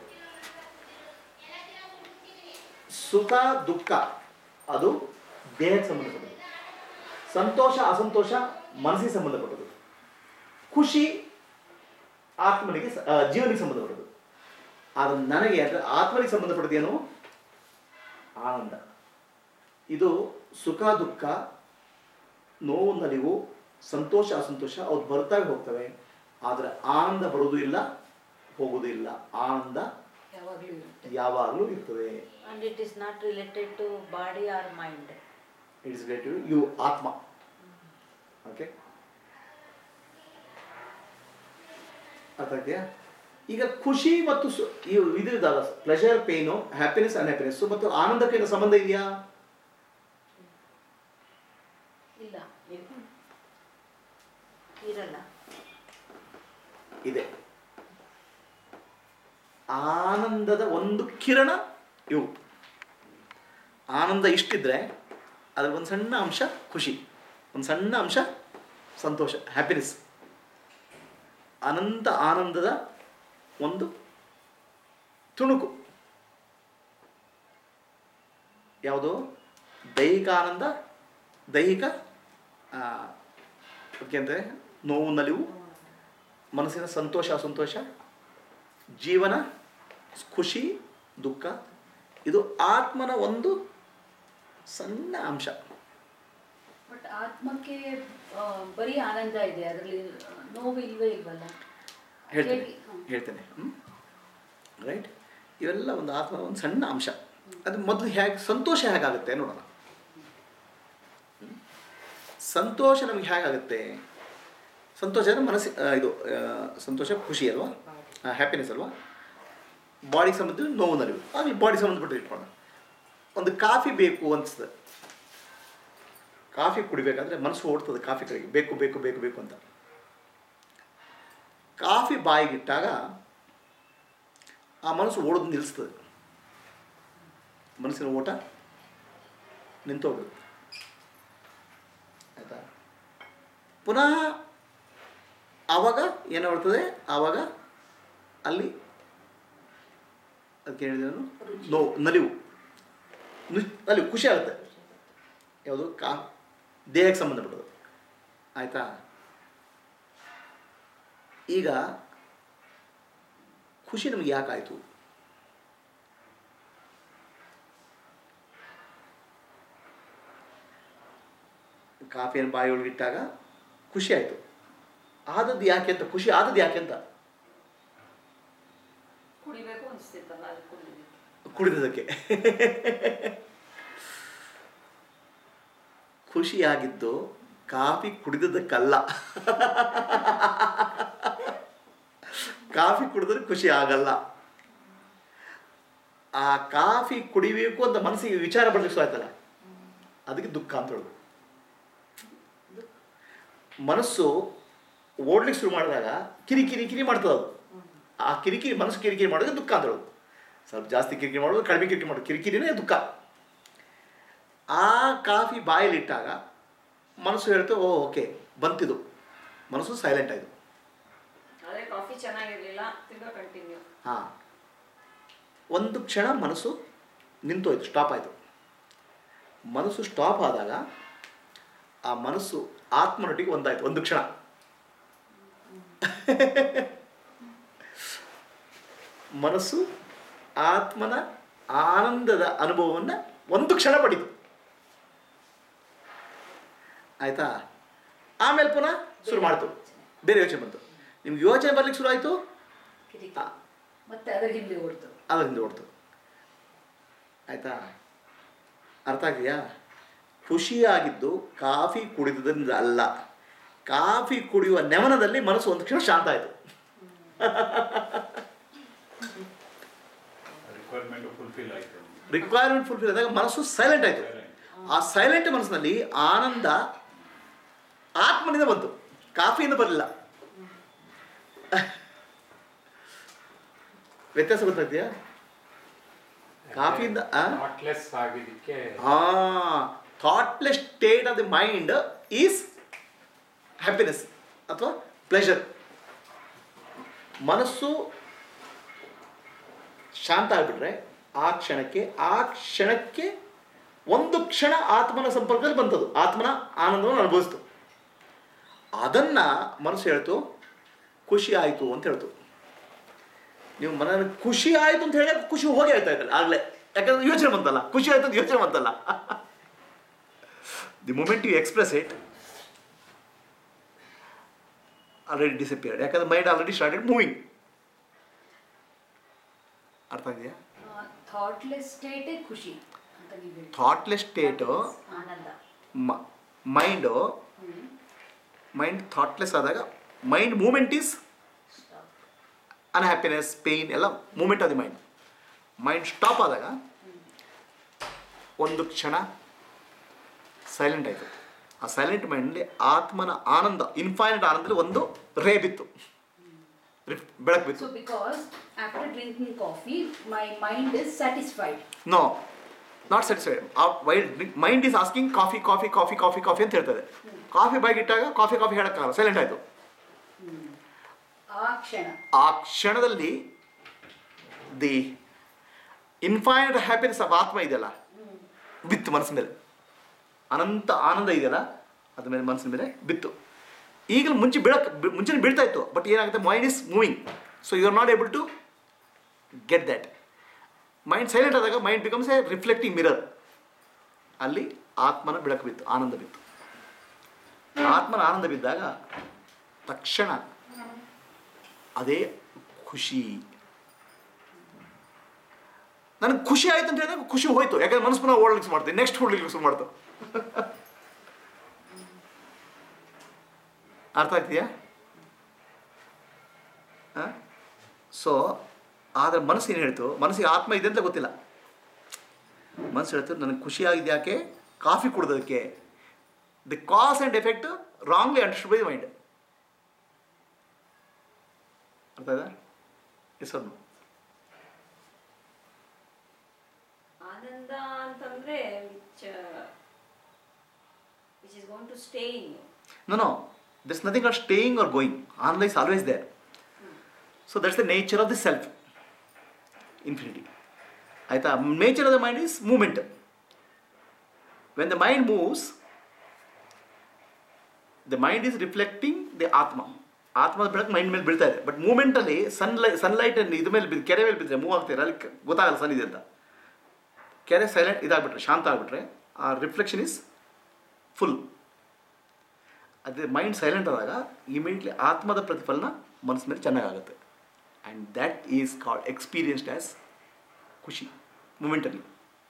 ಸುಖ ದುಃಖ ಅದು ದೇಹಕ್ಕೆ ಸಂಬಂಧಪಟ್ಟದ್ದು ಸಂತೋಷ ಅಸಂತೋಷ ಮನಸ್ಸಿಗೆ ಸಂಬಂಧಪಟ್ಟದ್ದು ಖುಷಿ ಆತ್ಮನಿಗೆ ಸ- ಆ, ಜೀವನಿಗೆ ಸಂಬಂಧಪಟ್ಟದ್ದು ಆದರೆ ನನಗೆ ಅಂದರೆ ಆತ್ಮನಿಗೆ ಸಂಬಂಧಪಟ್ಟದ್ದು ಏನು ಆನಂದ ಇದು ಸುಖ ದುಃಖ ನೋವು ನಲಿವು ಸಂತೋಷ ಅಸಂತೋಷ ಅವು ಬರ್ತಾವೆ ಹೋಗ್ತವೆ ಆದರೆ ಆನಂದ ಬರುವುದೂ ಇಲ್ಲ ಹೋಗುವುದೂ ಇಲ್ಲ ಆನಂದ ಯಾವಾಗಲೂ ಇರುತ್ತೆ ಯಾವಾಗಲೂ ಇರ್ತದೆ and it is not related to body or mind it is related you ಆತ್ಮ ಓಕೆ ಅರ್ಥ ಆಗ್ತೀಯಾ ಈಗ ಖುಷಿ ಮತ್ತು ಸು ಇವು ಇದ್ರದ್ದಲ್ಲ ಪ್ಲೆಷರ್ ಪೇನು ಹ್ಯಾಪಿನೆಸ್ ಅನ್ಹ್ಯಾಪಿನೆಸ್ ಮತ್ತು ಆನಂದಕ್ಕೆ ಏನೋ ಸಂಬಂಧ ಇದೆಯಾ ಇಲ್ಲ ಇರಲ್ಲ ಇದೆ ಆನಂದದ ಒಂದು ಕಿರಣ ಇವು ಆನಂದ ಇಷ್ಟಿದ್ರೆ ಅದ್ರ ಒಂದು ಸಣ್ಣ ಅಂಶ ಖುಷಿ ಒಂದು ಸಣ್ಣ ಅಂಶ ಸಂತೋಷ ಹ್ಯಾಪಿನೆಸ್ ಅನಂತ ಆನಂದದ ಒಂದು ತುಣುಕು ಯಾವುದು ದೈಹಿಕ ಆನಂದ ದೈಹಿಕ ಆ, ಅದಕ್ಕೆ ಅಂದರೆ ನೋವು ನಲಿವು ಮನಸ್ಸಿನ ಸಂತೋಷ ಅಸಂತೋಷ ಜೀವನ ಖುಷಿ ದುಃಖ ಇದು ಆತ್ಮನ ಒಂದು ಸಣ್ಣ ಅಂಶ ಬಟ್ ಆತ್ಮಕ್ಕೆ ಆ, ಬರೀ ಆನಂದ ಇದೆ ಅದರಲ್ಲಿ ನೋವು ಇಲ್ವೇ ಇಲ್ವಲ್ಲ ಹೇಳ್ತೇನೆ ಹೇಗೆ? ಹ್ಮ್. ಹೇಳ್ತೇನೆ ರೈಟ್ ಇವೆಲ್ಲ ಒಂದು ಆತ್ಮದ ಒಂದು ಸಣ್ಣ ಅಂಶ ಅದು ಮೊದಲು ಹೇಗೆ ಸಂತೋಷ ಹೇಗಾಗುತ್ತೆ ನೋಡೋಣ ಹ್ಮ್? ಸಂತೋಷ ನಮಗೆ ಹೇಗಾಗುತ್ತೆ ಸಂತೋಷ ಅಂದರೆ ಮನಸ್ಸಿ ಆ, ಇದು ಆ, ಸಂತೋಷ ಖುಷಿ ಅಲ್ವಾ ಹ್ಯಾಪಿನೆಸ್ ಅಲ್ವಾ ಬಾಡಿಗೆ ಸಂಬಂಧ ನೋವು ನಲಿವು ಆಗಲಿ ಬಾಡಿ ಸಂಬಂಧಪಟ್ಟು ಇಟ್ಕೊಳ್ಳೋಣ ಒಂದು ಕಾಫಿ ಬೇಕು ಅನಿಸ್ತದೆ ಕಾಫಿ ಕುಡಿಬೇಕಾದ್ರೆ ಮನಸ್ಸು ಓಡ್ತದೆ ಕಾಫಿ ಕಡೆಗೆ ಬೇಕು ಬೇಕು ಬೇಕು ಬೇಕು ಅಂತ ಕಾಫಿ ಬಾಯಿಗಿಟ್ಟಾಗ ಆ ಮನಸ್ಸು ಓಡೋದು ನಿಲ್ಲಿಸ್ತದೆ ಮನಸ್ಸಿನ ಓಟ ನಿಂತೋಗ್ಬಿಡುತ್ತೆ ಆಯಿತಾ ಪುನಃ ಆವಾಗ ಏನಾಗ್ತದೆ ಆವಾಗ ಅಲ್ಲಿ ಅದಕ್ಕೆ ಹೇಳಿದೆ ನಾನು ನೋವು ನಲಿವು ನು- ಅಲ್ಲಿ ಖುಷಿ ಆಗುತ್ತೆ ಯಾವುದು ಕಾ ದೇಹಕ್ಕೆ ಸಂಬಂಧಪಟ್ಟದ್ದು ಆಯಿತಾ ಈಗ ಖುಷಿ ನಮಗೆ ಯಾಕಾಯಿತು ಕಾಫಿಯನ್ನು ಬಾಯಿಯೊಳಗೆ ಇಟ್ಟಾಗ ಖುಷಿ ಆಯಿತು ಆದದ್ದು ಯಾಕೆ ಅಂತ ಖುಷಿ ಆದದ್ದು ಯಾಕೆ ಅಂತ ಕುಡಿಬೇಕು ಅನಿಸ್ತಿತ್ತಲ್ಲ ಅದು ಕುಡಿದಿದ್ದು ಕುಡಿದದಕ್ಕೆ ಖುಷಿಯಾಗಿದ್ದು ಕಾಫಿ ಕುಡಿದದಕ್ಕಲ್ಲ ಕಾಫಿ ಕುಡಿದ್ರೆ ಖುಷಿ ಆಗಲ್ಲ ಆ ಕಾಫಿ ಕುಡಿಬೇಕು ಅಂತ ಮನಸ್ಸಿಗೆ ವಿಚಾರ ಬರ್ಲಿಕ್ಕೆ ಶುರು ಆಯ್ತಲ್ಲ ಅದಕ್ಕೆ ದುಃಖ ಅಂತ ಹೇಳೋದು ಮನಸ್ಸು ಓಡ್ಲಿಕ್ಕೆ ಶುರು ಮಾಡಿದಾಗ ಕಿರಿ ಕಿರಿ ಕಿರಿ ಮಾಡ್ತದೆ ಅದು ಆ ಕಿರಿಕಿರಿ ಮನಸ್ಸು ಕಿರಿಕಿರಿ ಮಾಡೋದು ದುಃಖ ಅಂತ ಹೇಳೋದು ಸ್ವಲ್ಪ ಜಾಸ್ತಿ ಕಿರಿಕಿರಿ ಮಾಡೋದು ಕಡಿಮೆ ಕಿರಿಕಿರಿ ಮಾಡೋದು ಕಿರಿಕಿರಿನೇ ದುಃಖ ಆ ಕಾಫಿ ಬಾಯಲ್ಲಿಟ್ಟಾಗ ಮನಸ್ಸು ಹೇಳ್ತು ಓ ಓಕೆ ಬಂತಿದು ಮನಸ್ಸು ಸೈಲೆಂಟ್ ಆಯಿತು ಅದೇ ಕಾಫಿ ಚೆನ್ನಾಗಿರ್ಲಿಲ್ಲ ತಿರ್ಗಾ ಕಂಟಿನ್ಯೂ ಹಾಂ ಒಂದು ಕ್ಷಣ ಮನಸ್ಸು ನಿಂತೋಯ್ತು ಸ್ಟಾಪ್ ಆಯಿತು ಮನಸ್ಸು ಸ್ಟಾಪ್ ಆದಾಗ ಆ ಮನಸ್ಸು ಆತ್ಮನೊಟ್ಟಿಗೆ ಒಂದಾಯ್ತು ಒಂದು ಕ್ಷಣ ಮನಸ್ಸು ಆತ್ಮನ ಆನಂದದ ಅನುಭವವನ್ನು ಒಂದು ಕ್ಷಣ ಪಡೀತು ಆಯ್ತಾ ಆಮೇಲೆ ಪುನಃ ಶುರು ಮಾಡ್ತು ಬೇರೆ ಯೋಚನೆ ಬಂತು ನಿಮ್ಗೆ ಯೋಚನೆ ಬರ್ಲಿಕ್ಕೆ ಶುರು ಆಯಿತು ಕಿರಿಕಿರಿ. ಮತ್ತೆ ಅದರ ಹಿಂದೆ ಓಡ್ತು ಅದ್ರ ಹಿಂದೆ ಓಡ್ತು ಆಯ್ತಾ ಅರ್ಥ ಆಗಿದೆಯಾ ಖುಷಿಯಾಗಿದ್ದು ಕಾಫಿ ಕುಡಿದುದರಿಂದ ಅಲ್ಲ ಕಾಫಿ ಕುಡಿಯುವ ನೆವನದಲ್ಲಿ ಮನಸ್ಸು ಒಂದು ಕ್ಷಣ ಶಾಂತ ಆಯಿತು ರಿಕ್ವೈರ್ಮೆಂಟ್ ಫುಲ್ಫಿಲ್ ಆಯಿತು ರಿಕ್ವೈರ್ಮೆಂಟ್ ಫುಲ್ಫಿಲ್ ಆದಾಗ ಮನಸ್ಸು ಸೈಲೆಂಟ್ ಆಯಿತು ಆ ಸೈಲೆಂಟ್ ಮನಸ್ಸಿನಲ್ಲಿ ಆನಂದ ಆತ್ಮನಿಂದ ಬಂತು ಕಾಫಿಯಿಂದ ಬರಲಿಲ್ಲ ವ್ಯತ್ಯಾಸ ಗೊತ್ತಾಗ್ತೀಯಾ ಕಾಫಿಯಿಂದ ಆ? ಥಾಟ್ಲೆಸ್ ಆಗಿದ್ದಕ್ಕೆ thoughtless state of the mind is happiness ಅಥವಾ ಪ್ಲೆಷರ್ ಮನಸ್ಸು ಶಾಂತ ಆಗಿಬಿಟ್ರೆ ಆ ಕ್ಷಣಕ್ಕೆ ಆ ಕ್ಷಣಕ್ಕೆ ಒಂದು ಕ್ಷಣ ಆತ್ಮನ ಸಂಪರ್ಕದಲ್ಲಿ ಬಂತದು ಆತ್ಮನ ಆನಂದವನ್ನು ಅನುಭವಿಸ್ತು ಅದನ್ನು ಮನಸ್ಸು ಹೇಳ್ತು ಖುಷಿ ಆಯಿತು ಅಂತ ಹೇಳ್ತು ನೀವು ಮನ ಖುಷಿ ಆಯಿತು ಅಂತ ಹೇಳಿ ಖುಷಿ ಹೋಗಿ ಆಯ್ತಾ ಇದ್ದಲ್ಲ ಆಗಲೇ ಯಾಕಂದ್ರೆ ಯೋಚನೆ ಬಂತಲ್ಲ ಖುಷಿ ಆಯ್ತು ಅಂತ ಯೋಚನೆ ಬಂತಲ್ಲ the moment you express it already disappeared ಯಾಕಂದ್ರೆ ಮೈಂಡ್ ಆಲ್ರೆಡಿ ಸ್ಟಾರ್ಟೆಡ್ ಮೂವಿಂಗ್ ಅರ್ಥ ಇದೆಯಾ ಥಾಟ್ಲೆಸ್ ಸ್ಟೇಟೇ ಖುಷಿ ಅಂತ ನೀವು ಹೇಳಿ ಥಾಟ್ಲೆಸ್ ಸ್ಟೇಟು ಆನಂದ ಮೈಂಡು ಮೈಂಡ್ ಥಾಟ್ಲೆಸ್ ಆದಾಗ mind moment is unhappiness pain ಎಲ್ಲ moment of the mind mind stop ಆದಾಗ ಒಂದು ಕ್ಷಣ ಸೈಲೆಂಟ್ ಆಯಿತು ಆ ಸೈಲೆಂಟ್ ಮೈಂಡಲ್ಲಿ ಆತ್ಮನ ಆನಂದ ಇನ್ಫೈನೈಟ್ ಆನಂದದಲ್ಲಿ ಒಂದು ರೇ ಬಿತ್ತು ರಿಫ್- ಬೆಳಕು ಬಿತ್ತು So because after drinking coffee, my mind is satisfied. No not satisfied while mind is asking coffee coffee coffee coffee coffee ಅಂತ ಹೇಳ್ತದೆ ಕಾಫಿ ಬಾಯಿಗೆ ಇಟ್ಟಾಗ ಕಾಫಿ ಕಾಫಿ ಹೇಳೋಕ್ಕಾಗಲ್ಲ ಸೈಲೆಂಟ್ ಆಯಿತು ಆ ಕ್ಷಣ ಆ ಕ್ಷಣದಲ್ಲಿ ದಿ ಇನ್ಫೈನೈಟ್ ಹ್ಯಾಪಿನೆಸ್ ಆಫ್ ಆತ್ಮ ಇದೆಯಲ್ಲ ಬಿತ್ತು ಮನಸ್ಸಿನ ಮೇಲೆ ಅನಂತ ಆನಂದ ಇದೆಯಲ್ಲ ಅದ್ರ ಮೇಲೆ ಮನಸ್ಸಿನ ಮೇಲೆ ಬಿತ್ತು ಈಗಲೂ ಮುಂಚೆ ಬೀಳಕ್ ಬಿ- ಮುಂಚೆನೇ ಬೀಳ್ತಾ ಇತ್ತು ಬಟ್ ಏನಾಗುತ್ತೆ mind is moving so you are not able to get that mind silent ಆದಾಗ mind becomes a reflecting mirror ಅಲ್ಲಿ ಆತ್ಮನ ಬೆಳಕು ಬಿತ್ತು ಆನಂದ ಬಿತ್ತು ಆತ್ಮನ ಆನಂದ ಬಿದ್ದಾಗ ತಕ್ಷಣ ಅದೇ ಖುಷಿ ನನಗೆ ಖುಷಿ ಆಯ್ತು ಅಂತ ಹೇಳಿದಾಗ ಖುಷಿ ಹೋಯ್ತು ಯಾಕಂದ್ರೆ ಮನಸ್ಸು ಪುನಃ ಓಡ್ಲಿಕ್ಕೆ ಮಾಡ್ತೀನಿ ನೆಕ್ಸ್ಟ್ ಓಡ್ಲಿಕ್ಕೆ ಶುರು ಮಾಡ್ತು ಅರ್ಥ ಆಗ್ತೀಯಾ ಸೊ ಆದರೆ ಮನಸ್ಸು ಏನು ಹೇಳ್ತು ಮನಸ್ಸಿಗೆ ಆತ್ಮ ಇದೆ ಅಂತ ಗೊತ್ತಿಲ್ಲ ಮನಸ್ಸು ಹೇಳ್ತು ನನಗೆ ಖುಷಿ ಆಗಿದೆ ಯಾಕೆ ಕಾಫಿ ಕುಡ್ದೋದಕ್ಕೆ the cause and effect wrongly understood by mind ಅರ್ಥ ಆಯ್ತಾ ಎಸ್ ಅವ್ರು ಆನಂದ ಅಂತಂದ್ರೆ which which is going to stay in you No, no. There's nothing called staying or going. Ananda is always there. So that's the nature of the self. Infinity. ಆಯ್ತಾ nature of the mind is moment when the mind moves the mind is reflecting the ಆತ್ಮ ಆತ್ಮದ ಬೆಳಕು mind ಮೇಲೆ ಬೀಳ್ತಾ ಇದೆ but ಮೂಮೆಂಟಲ್ಲಿ ಸನ್ಲೈ sunlight ಇದ್ರ ಮೇಲೆ ಬಿದ್ದು ಕೆರೆ ಮೇಲೆ ಬಿದ್ದರೆ ಮೂವ್ ಆಗ್ತಿರ ಅಲ್ಲಿ ಕ- ಗೊತ್ತಾಗಲ್ಲ ಸನ್ ಇದೆ ಅಂತ ಕೆರೆ ಸೈಲೆಂಟ್ ಇದಾಗ್ಬಿಟ್ರೆ ಶಾಂತ ಆಗಿಬಿಟ್ರೆ ಆ ರಿಫ್ಲೆಕ್ಷನ್ ಇಸ್ ಫುಲ್ ಅದೇ ಮೈಂಡ್ ಸೈಲೆಂಟ್ ಆದಾಗ ಇಮಿಡಿಯೇಟ್ಲಿ ಆತ್ಮದ ಪ್ರತಿಫಲನ ಮನಸ್ಸಿನ ಮೇಲೆ ಚೆನ್ನಾಗಾಗುತ್ತೆ and that is called experienced as ಖುಷಿ ಮೂಮೆಂಟಲ್ಲಿ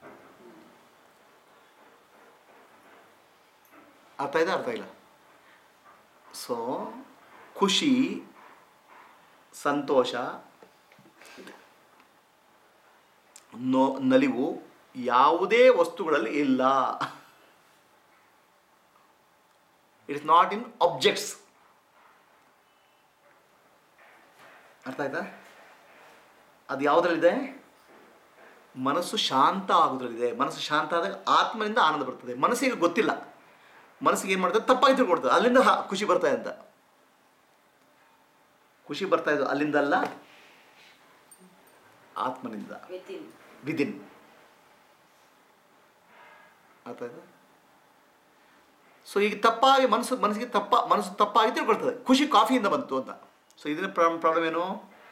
ಅರ್ಥ ಇದೆ ಅರ್ಥ ಇಲ್ಲ ಸೊ ಖುಷಿ ಸಂತೋಷ ನೋ ನಲಿವು ಯಾವುದೇ ವಸ್ತುಗಳಲ್ಲಿ ಇಲ್ಲ it is not in objects ಅರ್ಥ ಆಯ್ತಾ ಅದು ಯಾವುದ್ರಲ್ಲಿದೆ ಮನಸ್ಸು ಶಾಂತ ಆಗೋದ್ರಲ್ಲಿದೆ ಮನಸ್ಸು ಶಾಂತ ಆದಾಗ ಆತ್ಮನಿಂದ ಆನಂದ ಬರ್ತದೆ ಮನಸ್ಸಿಗೆ ಗೊತ್ತಿಲ್ಲ ಮನಸ್ಸಿಗೆ ಏನು ಮಾಡ್ತದೆ ತಪ್ಪಾಗಿ ತಿಳ್ಕೊಡ್ತದೆ ಅಲ್ಲಿಂದ ಹ- ಖುಷಿ ಬರ್ತಾ ಇದೆ ಅಂತ ಖುಷಿ ಬರ್ತಾ ಇದ್ದು ಅಲ್ಲಿಂದಲ್ಲ ಆತ್ಮನಿಂದ ವಿತಿನ್ ವಿದಿನ್ ಅರ್ಥ ಆಯ್ತಾ ಸೊ ಈಗ ತಪ್ಪಾಗಿ ಮನಸ್ಸು ಮನಸ್ಸಿಗೆ ತಪ್ಪ ಮನಸ್ಸು ತಪ್ಪಾಗಿ ತಿಳ್ಕೊಳ್ತದೆ ಖುಷಿ ಕಾಫಿಯಿಂದ ಬಂತು ಅಂತ ಸೊ ಇದನ್ನ ಪ್ರಾಬ್ಲಮ್ ಏನು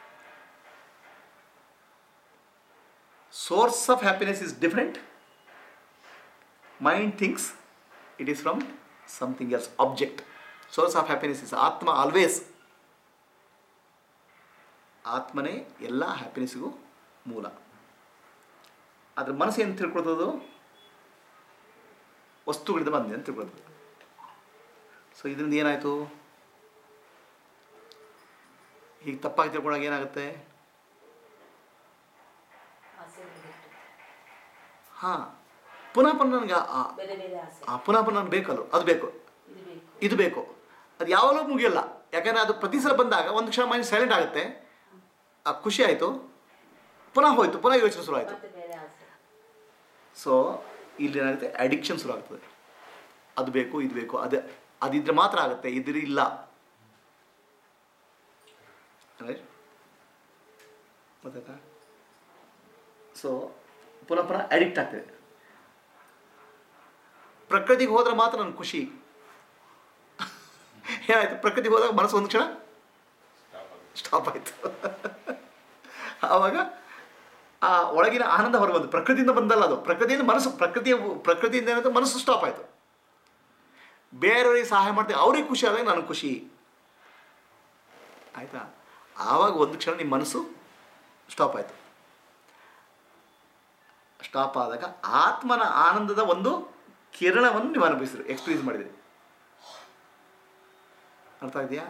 source of happiness is different mind thinks it is from something else object source of happiness is ಆತ್ಮ ಆಲ್ವೇಸ್ ಆತ್ಮನೇ ಎಲ್ಲ ಹ್ಯಾಪಿನೆಸ್ಸಿಗೂ ಮೂಲ ಅದ್ರ ಮನಸ್ಸು ಏನು ತಿಳ್ಕೊಳ್ತದು ವಸ್ತುಗಳಿಂದ ಬಂದಿದೆ ಅಂತ ತಿಳ್ಕೊಳ್ತದೆ ಸೊ ಇದರಿಂದ ಏನಾಯಿತು ಹೀಗೆ ತಪ್ಪಾಗಿ ತಿಳ್ಕೊಂಡಾಗ ಏನಾಗುತ್ತೆ ಆಸೆ ಬಿಟ್ಟು ಹಾಂ ಪುನಃ ಪುನಃ ನನಗೆ ಆ- ಬೇರೆ ಬೇರೆ ಆಸೆ ಆ ಪುನಃ ಪುನಃ ನನಗೆ ಬೇಕಲ್ಲ ಅದು ಬೇಕು ಇದು ಬೇಕು ಇದು ಬೇಕು ಅದು ಯಾವಾಗಲೂ ಮುಗಿಯಲ್ಲ ಯಾಕಂದರೆ ಅದು ಪ್ರತಿ ಸಲ ಬಂದಾಗ ಒಂದು ಕ್ಷಣ ಮೈಂಡ್ ಸೈಲೆಂಟ್ ಆಗುತ್ತೆ ಆ ಖುಷಿ ಆಯಿತು ಪುನಃ ಹೋಯ್ತು ಪುನಃ ಯೋಚನೆ ಶುರು ಆಯಿತು ಮತ್ತೆ ಬೇರೆ ಆಸೆ ಸೊ ಇಲ್ಲಿ ಏನಾಗುತ್ತೆ ಅಡಿಕ್ಷನ್ ಶುರು ಆಗ್ತದೆ ಅದು ಬೇಕು ಇದು ಬೇಕು ಅದು ಅದಿದ್ರೆ ಮಾತ್ರ ಆಗುತ್ತೆ ಇದ್ರೆ ಇಲ್ಲ Right? ಗೊತ್ತಾಯ್ತಾ ಸೊ ಪುನಃ ಪುನಃ ಅಡಿಕ್ಟ್ ಆಗ್ತದೆ ಪ್ರಕೃತಿಗೆ ಹೋದ್ರೆ ಮಾತ್ರ ನನಗೆ ಖುಷಿ ಏನಾಯ್ತು ಪ್ರಕೃತಿಗೆ ಹೋದಾಗ ಮನಸ್ಸು ಒಂದು ಕ್ಷಣ ಸ್ಟಾಪ್ ಆಯಿತು ಆವಾಗ ಆ ಒಳಗಿನ ಆನಂದ ಹೊರಬಂದು ಪ್ರಕೃತಿಯಿಂದ ಬಂದಲ್ಲ ಅದು ಪ್ರಕೃತಿಯಿಂದ ಮನಸ್ಸು ಪ್ರಕೃತಿಯ ಪ್ರಕೃತಿಯಿಂದ ಏನಾಯ್ತು ಮನಸ್ಸು ಸ್ಟಾಪ್ ಆಯಿತು ಬೇರೆಯವರಿಗೆ ಸಹಾಯ ಮಾಡ್ತೀವಿ ಅವ್ರಿಗೆ ಖುಷಿ ಆದಾಗ ನನಗೆ ಖುಷಿ ಆಯಿತಾ ಆವಾಗ ಒಂದು ಕ್ಷಣ ನಿಮ್ಮ ಮನಸ್ಸು ಸ್ಟಾಪ್ ಆಯಿತು ಸ್ಟಾಪ್ ಆದಾಗ ಆತ್ಮನ ಆನಂದದ ಒಂದು ಕಿರಣವನ್ನು ನೀವು ಅನುಭವಿಸಿರಿ ಎಕ್ಸ್ಪೀರಿಯನ್ಸ್ ಮಾಡಿದಿರಿ ಅರ್ಥ ಇದೆಯಾ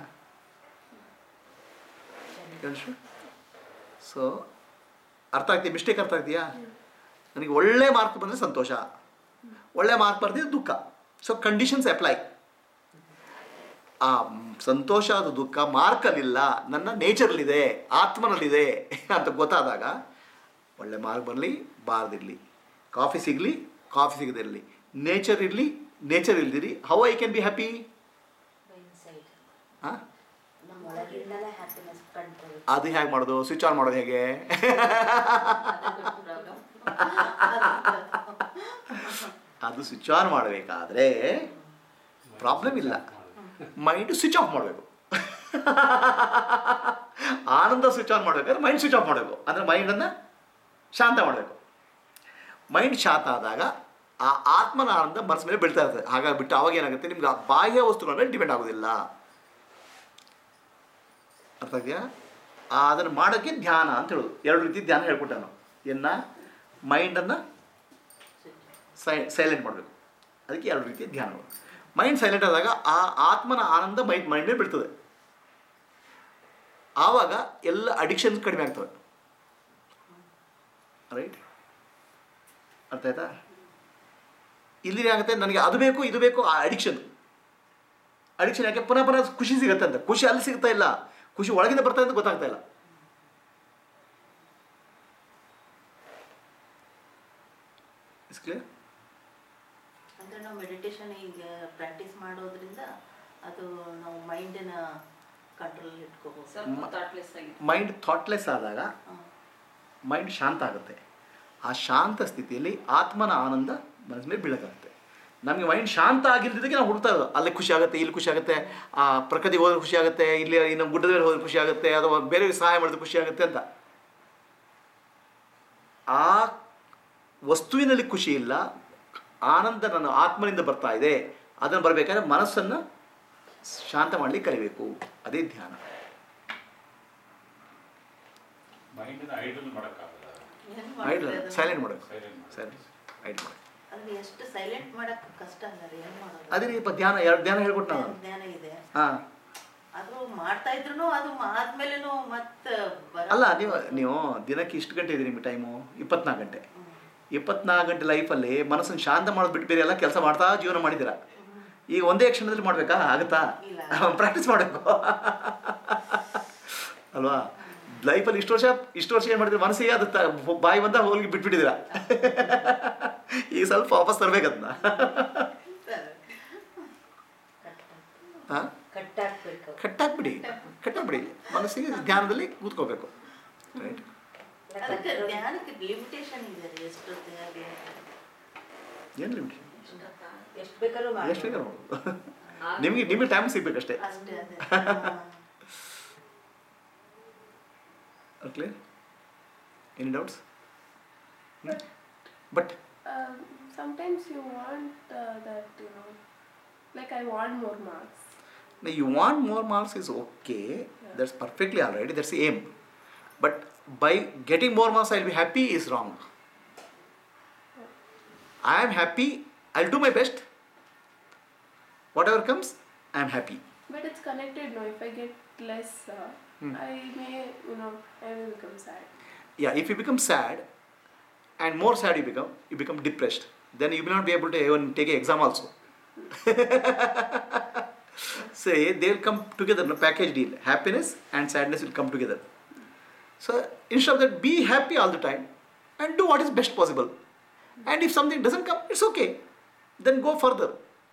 ಸೊ ಅರ್ಥ ಆಗ್ತೀಯ ಮಿಸ್ಟೇಕ್ ಅರ್ಥ ಆಗ್ತೀಯಾ ನನಗೆ ಒಳ್ಳೆ ಮಾರ್ಕ್ ಬಂದರೆ ಸಂತೋಷ ಒಳ್ಳೆ ಮಾರ್ಕ್ ಬರ್ದಿದ್ರೆ ದುಃಖ ಸೊ ಕಂಡೀಷನ್ಸ್ ಅಪ್ಲೈ ಆ ಸಂತೋಷ ಅದು ದುಃಖ ಮಾರ್ಕಲ್ಲಿಲ್ಲ ನನ್ನ ನೇಚರ್ಲಿದೆ ಆತ್ಮನಲ್ಲಿದೆ ಅಂತ ಗೊತ್ತಾದಾಗ ಒಳ್ಳೆ ಮಾರ್ಕ್ ಬರಲಿ ಬಾರ್ದಿರಲಿ ಕಾಫಿ ಸಿಗಲಿ ಕಾಫಿ ಸಿಗದಿರಲಿ ನೇಚರ್ ಇರಲಿ ನೇಚರ್ ಇಲ್ದಿರಿ how I can be happy inside ಹಾಂ ನಮ್ಮ ಒಳಗಿಂದಲೇ ಹ್ಯಾಪಿನೆಸ್ ಕಂಡ್ಕೋಬೇಕು ಅದು ಹೇಗೆ ಮಾಡೋದು ಸ್ವಿಚ್ ಆನ್ ಮಾಡೋದು ಹೇಗೆ ಅದು ಸ್ವಿಚ್ ಆನ್ ಮಾಡಬೇಕಾದ್ರೆ ಪ್ರಾಬ್ಲಮ್ ಇಲ್ಲ ಮೈಂಡ್ ಸ್ವಿಚ್ ಆಫ್ ಮಾಡಬೇಕು ಆನಂದ ಸ್ವಿಚ್ ಆನ್ ಮಾಡಬೇಕಾದ್ರೆ ಮೈಂಡ್ ಸ್ವಿಚ್ ಆಫ್ ಮಾಡಬೇಕು ಅಂದರೆ ಮೈಂಡನ್ನು ಶಾಂತ ಮಾಡಬೇಕು ಮೈಂಡ್ ಶಾಂತ ಆದಾಗ ಆ ಆತ್ಮನ ಆನಂದ ಮನಸ್ಸು ಮೇಲೆ ಬೀಳ್ತಾ ಇರ್ತದೆ ಹಾಗಾಗಿ ಬಿಟ್ಟು ಅವಾಗ ಏನಾಗುತ್ತೆ ನಿಮ್ಗೆ ಆ ಬಾಹ್ಯ ವಸ್ತುಗಳ ಮೇಲೆ ಡಿಪೆಂಡ್ ಆಗೋದಿಲ್ಲ ಅರ್ಥ ಇದೆಯಾ ಅದನ್ನು ಮಾಡೋಕ್ಕೆ ಧ್ಯಾನ ಅಂತ ಹೇಳೋದು ಎರಡು ರೀತಿ ಧ್ಯಾನ ಹೇಳ್ಕೊಟ್ಟೆ ನಾನು ಎನ್ನ ಮೈಂಡನ್ನು ಸೈ ಸೈಲೆಂಟ್ ಮಾಡಬೇಕು ಅದಕ್ಕೆ ಎರಡು ರೀತಿಯ ಧ್ಯಾನ ಮೈಂಡ್ ಸೈಲೆಂಟ್ ಆದಾಗ ಆ ಆತ್ಮನ ಆನಂದ ಮೈಂಡ್ ಮೈಂಡ್ ಮೇಲೆ ಬೀಳ್ತದೆ ಆವಾಗ ಎಲ್ಲ ಅಡಿಕ್ಷನ್ಸ್ ಕಡಿಮೆ ಆಗ್ತವೆ ರೈಟ್ ಅರ್ಥ ಆಯ್ತಾ ಇಲ್ಲಿ ಏನಾಗುತ್ತೆ ನನಗೆ ಅದು ಬೇಕು ಇದು ಬೇಕು ಆ ಅಡಿಕ್ಷನ್ ಅಡಿಕ್ಷನ್ ಯಾಕೆ ಪುನಃ ಪುನಃ ಖುಷಿ ಸಿಗುತ್ತೆ ಅಂತ ಖುಷಿ ಅಲ್ಲಿ ಸಿಗ್ತಾ ಇಲ್ಲ ಖುಷಿ ಒಳಗಿಂದ ಬರ್ತಾ ಅಂತ ಗೊತ್ತಾಗ್ತಾ ಇಲ್ಲ ಇಸ್ ಕ್ಲಿಯರ್ ಅಂದರೆ ನಾವು ಮೆಡಿಟೇಷನ್ ಈಗ ಪ್ರಾಕ್ಟೀಸ್ ಮಾಡೋದ್ರಿಂದ ಅದು ನಾವು ಮೈಂಡಿನ ಕಂಟ್ರೋಲ್ ಇಟ್ಕೋಬೋದು ಸ್ವಲ್ಪ ಥಾಟ್ಲೆಸ್ ಆಗಿ ಮೈಂಡ್ ಥಾಟ್ಲೆಸ್ ಆದಾಗ ಮೈಂಡ್ ಶಾಂತ ಆಗುತ್ತೆ ಆ ಶಾಂತ ಸ್ಥಿತಿಯಲ್ಲಿ ಆತ್ಮನ ಆನಂದ ಮನಸ್ಸಿನ ಮೇಲೆ ಬೀಳಕ್ಕಾಗುತ್ತೆ ನಮಗೆ ಮೈಂಡ್ ಶಾಂತ ಆಗಿಲ್ದಿದ್ದಕ್ಕೆ ನಾವು ಹುಡ್ತಾ ಇರೋದು ಅಲ್ಲಿ ಖುಷಿ ಆಗುತ್ತೆ ಇಲ್ಲಿ ಖುಷಿ ಆಗುತ್ತೆ ಆ ಪ್ರಕೃತಿಗೆ ಹೋದ್ರೆ ಖುಷಿ ಆಗುತ್ತೆ ಇಲ್ಲಿ ಇನ್ನು ಗುಡ್ಡದ ಮೇಲೆ ಹೋದ್ರೆ ಖುಷಿ ಆಗುತ್ತೆ ಅಥವಾ ಬೇರೆಯವ್ರಿಗೆ ಸಹಾಯ ಮಾಡಿದ್ರೆ ಖುಷಿ ಆಗುತ್ತೆ ಅಂತ ಆ ವಸ್ತುವಿನಲ್ಲಿ ಖುಷಿ ಇಲ್ಲ ಆನಂದ ನನ್ನ ಆತ್ಮನಿಂದ ಬರ್ತಾ ಇದೆ ಅದನ್ನು ಬರಬೇಕಾದ್ರೆ ಮನಸ್ಸನ್ನು ಶಾಂತ ಮಾಡಲಿಕ್ಕೆ ಕಲಿಬೇಕು ಅದೇ ಧ್ಯಾನ ಮೈಂಡಿನ ಐಡಲ್ ಮಾಡೋಕ್ಕಾಗಲ್ಲ ಐಡ್ಲ ಸೈಲೆಂಟ್ ಮಾಡಬೇಕು ಸೈಲೆಂಟ್ ಸೈಲೆಂಟ್ ಐಡ್ ಮಾಡಿ ಅದು ಎಷ್ಟು ಸೈಲೆಂಟ್ ಮಾಡಕ್ಕೆ ಕಷ್ಟ ಅಲ್ಲ ರೀ ಏನು ಮಾಡೋದು ಅದೇ ರೀ ಧ್ಯಾನ ಎರಡು ಧ್ಯಾನ ಹೇಳ್ಕೊಟ್ಟು ನಾನು ಜ್ಞಾನ ಇದೆ ಹಾಂ ಅದು ಮಾಡ್ತಾ ಇದ್ರು ಅದು ಆದ್ಮೇಲೆನೂ ಮತ್ತೆ ಬರ ಅಲ್ಲ ನೀವು ನೀವು ದಿನಕ್ಕೆ ಇಷ್ಟು ಗಂಟೆ ಇದೆ ನಿಮಗೆ ಟೈಮು ಇಪ್ಪತ್ನಾಲ್ಕು ಗಂಟೆ ಇಪ್ಪತ್ನಾಲ್ಕು ಗಂಟೆ ಲೈಫಲ್ಲಿ ಮನಸ್ಸನ್ನು ಶಾಂತ ಮಾಡೋದು ಬಿಟ್ಟು ಬೇರೆ ಎಲ್ಲ ಕೆಲಸ ಮಾಡ್ತಾ ಜೀವನ ಮಾಡಿದ್ದೀರಾ ಈಗ ಒಂದೇ ಕ್ಷಣದಲ್ಲಿ ಮಾಡಬೇಕಾ ಆಗುತ್ತಾ ಇಲ್ಲ. ಪ್ರಾಕ್ಟೀಸ್ ಮಾಡಬೇಕು ಅಲ್ವಾ ಲೈಫಲ್ಲಿ ಇಷ್ಟು ವರ್ಷ ಇಷ್ಟು ವರ್ಷ ಏನು ಮಾಡಿದ್ರೆ ಮನಸ್ಸಿಗೆ ಅದು ತ- ಬಾಯಿ ಬಂದ ಹೋಗಿ ಬಿಟ್ಬಿಟ್ಟಿದ್ದೀರಾ ಈಗ ಸ್ವಲ್ಪ ವಾಪಸ್ ತರ್ಬೇಕದನ್ನ ಹಾಂ ಕಟ್ಟಾಕ್ಬೇಕು ಕಟ್ಟಾಕ್ಬಿಡಿ ಕಟ್ಟಾಕ್ಬಿಡಿ ಮನಸ್ಸಿಗೆ ಧ್ಯಾನದಲ್ಲಿ ಕೂತ್ಕೋಬೇಕು ರೈಟ್ ಅದಕ್ಕೆ ಜ್ಞಾನಕ್ಕೆ ಲಿಮಿಟೇಷನ್ ಇದೆ ರೀ ಎಷ್ಟು ಹೊತ್ತಿಗೆ ಏನು ಲಿಮಿಟ್ ಎಷ್ಟು ಬೇಕಾದ್ರೂ ಎಷ್ಟು ಮಾಡಿ ಬೇಕಾದ್ರೆ ಮಾಡ್ಬೋದು ನಿಮಗೆ ನಿಮಗೆ ಟೈಮ್ ಸಿಗ್ಬೇಕಷ್ಟೇ ಅಷ್ಟೇ ಅದೇ clear any doubts but Um, sometimes you want uh, that, you know, like I want more marks. You want more marks is okay that's perfectly all right that's aim but by getting more marks I will be happy is wrong I am happy I will do my best whatever comes I am happy But it's connected, no? If I get less, uh, I may, you know, I will become sad. yeah if you become sad and more sad you become you become depressed then you will not be able to even take an exam also say they'll come together no package deal happiness and sadness will come together so instead of that be happy all the time and do what is best possible and if something doesn't come it's okay then go further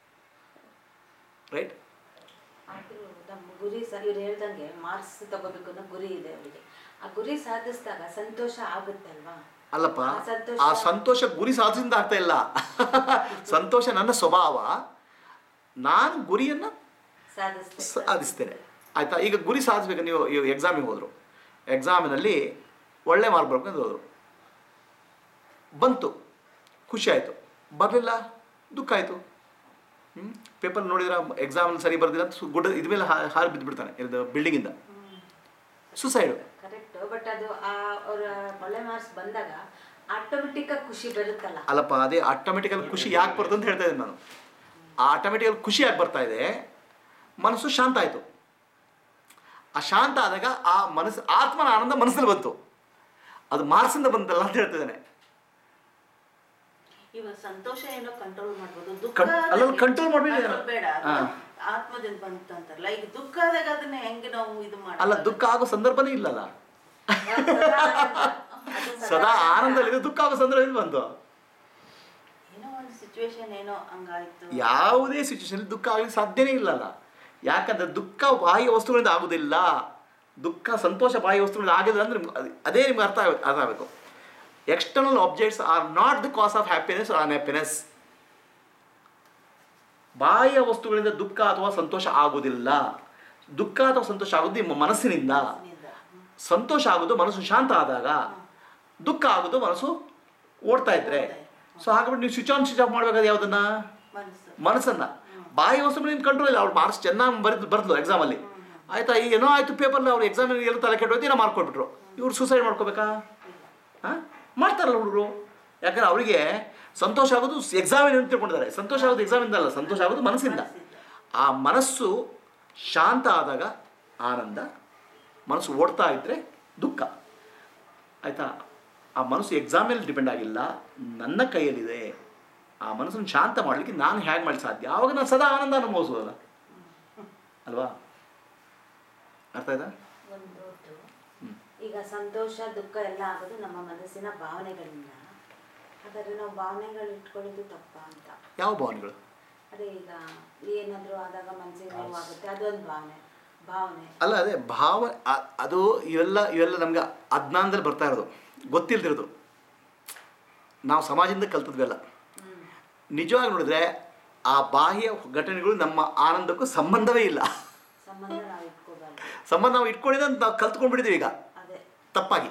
right ಆದರೂ ನಮ್ಮ ಗುರಿ ಸ ಇವ್ರು ಹೇಳ್ದಂಗೆ marks ತಗೋಬೇಕು ಅನ್ನೋ ಗುರಿ ಇದೆ ಅವರಿಗೆ ಆ ಗುರಿ ಸಾಧಿಸಿದಾಗ ಸಂತೋಷ ಆಗುತ್ತಲ್ವಾ ಅಲ್ಲಪ್ಪ ಆ ಸಂತೋಷ- ಆ ಸಂತೋಷ ಗುರಿ ಸಾಧಿಸಿದ ಆಗ್ತಾ ಇಲ್ಲ ಸಂತೋಷ ನನ್ನ ಸ್ವಭಾವ ನಾನು ಗುರಿಯನ್ನು ಸಾಧಿಸ್ತಾರೆ ಸಾಧಿಸ್ತೇನೆ ಆಯಿತಾ ಈಗ ಗುರಿ ಸಾಧಿಸ್ಬೇಕು ನೀವು ಎಕ್ಸಾಮಿಗೆ ಹೋದರು ಎಕ್ಸಾಮಿನಲ್ಲಿ ಒಳ್ಳೆ ಮಾರ್ಕ್ ಬರ್ಬೇಕು ಅಂತ ಹೋದರು ಬಂತು ಖುಷಿ ಆಯಿತು ಬರಲಿಲ್ಲ ದುಃಖ ಆಯಿತು ಹ್ಞೂ ಪೇಪರ್ ನೋಡಿದ್ರೆ ಎಕ್ಸಾಮ್ ಸರಿ ಬರ್ದಿಲ್ಲ ಅಂತ ಸು- ಗುಡ್ಡ ಇದ್ಮೇಲೆ ಹಾ- ಹಾರಿ ಬಿದ್ದುಬಿಡ್ತಾನೆ ಇದು ಬಿಲ್ಡಿಂಗಿಂದ ಸುಸೈಡು ಕರೆಕ್ಟ್ ಬಟ್ ಅದು ಆ ಅವ್ರ ಒಳ್ಳೆ ಮಾರ್ಕ್ಸ್ ಬಂದಾಗ ಆಟೋಮೆಟಿಕ್ ಆಗಿ ಖುಷಿ ಬರುತ್ತಲ್ಲ ಅಲ್ಲಪ್ಪ ಅದೇ ಆಟೋಮೆಟಿಕಲ್ ಖುಷಿ ಯಾಕೆ ಬರ್ತದೆ ಅಂತ ಹೇಳ್ತಾ ಇದ್ದೀನಿ ನಾನು ಆ ಆಟೋಮೆಟಿಕಲ್ ಖುಷಿ ಯಾಕೆ ಬರ್ತಾ ಇದೆ ಮನಸ್ಸು ಶಾಂತ ಆಯಿತು ಆ ಶಾಂತ ಆದಾಗ ಆ ಮನಸ್ಸು ಆತ್ಮನ ಆನಂದ ಮನಸ್ಸಲ್ಲಿ ಬಂತು ಅದು ಮಾರ್ಕ್ಸಿಂದ ಬಂತಲ್ಲ ಅಂತ ಹೇಳ್ತಿದ್ದಾನೆ ಇವಾಗ ಸಂತೋಷ ಏನೋ ಕಂಟ್ರೋಲ್ ಮಾಡ್ಬೋದು ದುಃಖ ಕಂ- ಅಲ್ಲಲ್ಲಿ control ಮಾಡ್ಬೇಕು. control ಬೇಡ ಅದು ಹಾ. ಆತ್ಮದಿಂದ ಬಂತು ಅಂತಾರಲ್ಲ ಈಗ ದುಃಖ ಆದಾಗ ಅದನ್ನ ಹೆಂಗೆ ನಾವು ಇದು ಅಲ್ಲ ಮಾಡೋದು ದುಃಖ ಆಗೋ ಸಂದರ್ಭನೇ ಇಲ್ಲಲ್ಲ ಸದಾ ಆನಂದ. ಅದು ಸದಾ ಆನಂದದಲ್ಲಿ ದುಃಖ ಆಗೋ ಸಂದರ್ಭ ಎಲ್ಲಿ ಬಂತು ಏನೋ ಒಂದು ಸಿಚುವೇಶನ್ ಏನೋ ಹಂಗಾಯ್ತು ಯಾವುದೇ ಸಿಚುವೇಶನ್ ದುಃಖ ಆಗಲಿಕ್ಕೆ ಸಾಧ್ಯನೇ ಇಲ್ಲಲ್ಲ ಯಾಕಂದ್ರೆ ದುಃಖ ಬಾಹ್ಯ ವಸ್ತುಗಳಿಂದ ಆಗುವುದಿಲ್ಲ ದುಃಖ ಸಂತೋಷ ಬಾಹ್ಯ ವಸ್ತುಗಳಿಂದ ಆಗಿಲ್ಲ ಅಂದ್ರೆ ನಿಮ್ಗೆ ಅದ್- ಅದೇ ನಿಮ್ಗೆ ಅರ್ಥ ಆಗ- ಅರ್ಥ ಆಗಬೇಕು external objects are not the cause of happiness or unhappiness ಬಾಹ್ಯ ವಸ್ತುಗಳಿಂದ ದುಃಖ ಅಥವಾ ಸಂತೋಷ ಆಗುವುದಿಲ್ಲ ದುಃಖ ಅಥವಾ ಸಂತೋಷ ಆಗೋದು ನಿಮ್ಮ ಮನಸ್ಸಿನಿಂದ ಮನಸ್ಸಿನಿಂದ. ಹ್ಮ್. ಸಂತೋಷ ಆಗೋದು ಮನಸ್ಸು ಶಾಂತ ಆದಾಗ ದುಃಖ ಆಗೋದು ಮನಸ್ಸು ಓಡ್ತಾ ಇದ್ರೆ ಸೊ ಹಾಗಾಗಿ ನೀವು ಸ್ವಿಚ್ ಆನ್ ಸ್ವಿಚ್ ಆಫ್ ಮಾಡ್ಬೇಕಾದ್ರೆ ಯಾವುದನ್ನ ಮನಸ್ಸು ಮನಸ್ಸನ್ನ ಬಾಹ್ಯ ವಸ್ತುಗಳು ಕಂಟ್ರೋಲ್ ಇಲ್ಲ ಅವ್ರು ಮಾರ್ಕ್ಸ್ ಚೆನ್ನಾಗಿ ಬರೆದು ಬರೆದ್ಲು ಎಕ್ಸಾಮಲ್ಲಿ ಆಯ್ತಾ ಈಗ ಏನೋ ಆಯ್ತು ಪೇಪರ್ಲಿ ಅವ್ರು ಎಕ್ಸಾಮ್ ಎಲ್ಲ ತಲೆ ಕೆಟ್ಟೋಯ್ತು ಏನೋ ಮಾರ್ಕ್ ಕೊಟ್ಬಿಟ್ರು ಇವ್ರು ಸೂಸೈಡ್ ಮಾಡ್ಕೋಬೇಕಾ ಹಾಂ ಮಾಡ್ತಾರಲ್ಲ ಹುಡುಗರು ಯಾಕಂದ್ರೆ ಅವರಿಗೆ ಸಂತೋಷ ಆಗೋದು ಎಕ್ಸಾಮಿನ ಅಂತ ತಿಳ್ಕೊಂಡಿದ್ದಾರೆ ಸಂತೋಷ ಆಗೋದು ಎಕ್ಸಾಮಿಂದ ಅಲ್ಲ ಸಂತೋಷ ಆಗೋದು ಮನಸ್ಸಿಂದ ಆ ಮನಸ್ಸು ಶಾಂತ ಆದಾಗ ಆನಂದ ಮನಸ್ಸು ಓಡ್ತಾ ಇದ್ದರೆ ದುಃಖ ಆಯಿತಾ ಆ ಮನಸ್ಸು ಎಕ್ಸಾಮ್ ಮೇಲೆ ಡಿಪೆಂಡ್ ಆಗಿಲ್ಲ ನನ್ನ ಕೈಯಲ್ಲಿದೆ ಆ ಮನಸ್ಸನ್ನು ಶಾಂತ ಮಾಡಲಿಕ್ಕೆ ನಾನು ಹೇಗೆ ಮಾಡಿ ಸಾಧ್ಯ ಆವಾಗ ನಾನು ಸದಾ ಆನಂದ ಅನುಭವಿಸೋದಲ್ಲ ಅಲ್ವಾ ಅರ್ಥ ಆಯ್ತಾ ಒಂದು ಡೌಟು ಈಗ ಸಂತೋಷ ದುಃಖ ಎಲ್ಲ ಆಗೋದು ನಮ್ಮ ಮನಸ್ಸಿನ ಭಾವನೆಗಳಿಂದ ಹಾಗಾದ್ರೆ ನಾವು ಭಾವನೆಗಳು ಇಟ್ಕೊಳ್ಳೋದು ತಪ್ಪ ಅಂತ ಯಾವ ಭಾವನೆಗಳು ಅದೇ ಈಗ ಏನಾದರೂ ಆದಾಗ ಮನಸ್ಸಿಗೆ ನೋವಾಗುತ್ತೆ ಅದೊಂದು ಭಾವನೆ ಭಾವನೆ ಅಲ್ಲ ಅದೇ ಭಾವ ಅ- ಅದು ಇವೆಲ್ಲ ಇವೆಲ್ಲ ನಮ್ಗೆ ಅಜ್ಞಾನದಲ್ಲಿ ಬರ್ತಾ ಇರೋದು ಗೊತ್ತಿಲ್ದಿರೋದು ನಾವು ಸಮಾಜದಿಂದ ಕಲ್ತದ್ವೆಲ್ಲ ನಿಜವಾಗಿ ನೋಡಿದ್ರೆ ಆ ಬಾಹ್ಯ ಘಟನೆಗಳು ನಮ್ಮ ಆನಂದಕ್ಕೂ ಸಂಬಂಧವೇ ಇಲ್ಲ ಸಂಬಂಧ ನಾವು ಇಟ್ಕೋಬಾರ್ದು ಸಂಬಂಧ ನಾವು ಇಟ್ಕೊಂಡಿದ್ದ ನಾವು ಕಲ್ತ್ಕೊಂಡ್ಬಿಟ್ಟಿದ್ದೀವಿ ಈಗ ಅದೇ ತಪ್ಪಾಗಿ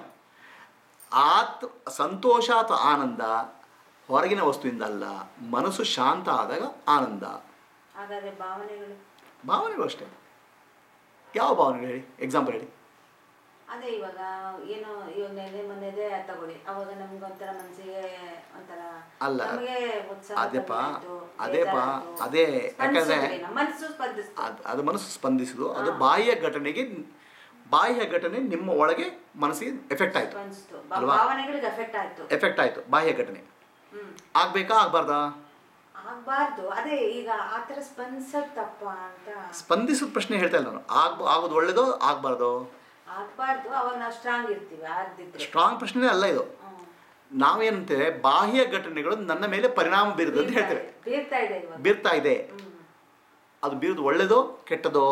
ಆತ್ ಸಂತೋಷ ಅಥವಾ ಆನಂದ ಹೊರಗಿನ ವಸ್ತುವಿಂದ ಅಲ್ಲ ಮನಸ್ಸು ಶಾಂತ ಆದಾಗ ಆನಂದ ಹಾಗಾದ್ರೆ ಭಾವನೆಗಳು ಭಾವನೆಗಳು ಅಷ್ಟೇ ಯಾವ ಭಾವನೆಗಳು ಹೇಳಿ ಎಕ್ಸಾಂಪಲ್ ಹೇಳಿ ಅದೇ ಇವಾಗ ಏನೋ ಇವಾಗ ನೆನೆ ಮೊನ್ನೆದೇ ತಗೊಳ್ಳಿ ಅವಾಗ ನಮ್ಗೆ ಒಂಥರ ಮನಸ್ಸಿಗೆ ಒಂಥರ ಅಲ್ಲ. ನಮಗೆ ಉತ್ಸಾಹ ಅದೇಪ್ಪ, ಬಂದಾಯ್ತು, ಅದೇಪ್ಪ, ಬೇಜಾರಾಯ್ತು. ಅದೇ ಯಾಕಂದ್ರೆ- ಸ್ಪಂದಿಸುತ್ತೆ, ನಮ್ಮ ಮನಸ್ಸು ಸ್ಪಂದಿಸ್ತು ಅದು ಅದು ಮನಸ್ಸು ಸ್ಪಂದಿಸಿದು ಅದು ಬಾಹ್ಯ ಘಟನೆಗೆ ಬಾಹ್ಯ ಘಟನೆ ನಿಮ್ಮ ಒಳಗೆ ಮನಸ್ಸಿಗೆ ಎಫೆಕ್ಟ್ ಆಯಿತು ಸ್ಪಂದಿಸ್ತು ಬಾ- ಅಲ್ವಾ? ಭಾವನೆಗಳಿಗೆ ಎಫೆಕ್ಟ್ ಆಯ್ತು ಎಫೆಕ್ಟ್ ಆಯಿತು ಬಾಹ್ಯ ಘಟನೆ ಹ್ಮ್ ಆಗ್ಬೇಕಾ ಆಗ್ಬಾರ್ದಾ ಆಗ್ಬಾರ್ದು ಅದೇ ಈಗ ಆತರ ಸ್ಪಂದಿಸೋದ್ ತಪ್ಪ ಅಂತ ಸ್ಪಂದಿಸೋದು ಪ್ರಶ್ನೆ ಹೇಳ್ತಾ ಇಲ್ಲ ನಾನು ಆಗ್ ಆಗೋದು ಒಳ್ಳೇದೋ ಆಗ್ಬಾರ್ದು ಆಗ್ಬಾರ್ದು ಅವಾಗ ನಾವು ಸ್ಟ್ರಾಂಗ್ ಇರ್ತೀವಿ ಆಗದಿದ್ರೆ ಸ್ಟ್ರಾಂಗ್ ಪ್ರಶ್ನೆ ಅಲ್ಲ ಇದು ನಾವೇನಂತೇವೆ ಬಾಹ್ಯ ಘಟನೆಗಳು ನನ್ನ ಮೇಲೆ ಪರಿಣಾಮ ಬೀರುದು ಅಂತ ಹೇಳ್ತೇವೆ ಬೀರ್ತಾ ಇದೆ ಇವಾಗ ಬೀರ್ತಾ ಇದೆ ಹ್ಮ್. ಅದು ಬೀರುದು ಒಳ್ಳೇದೋ ಕೆಟ್ಟದೋ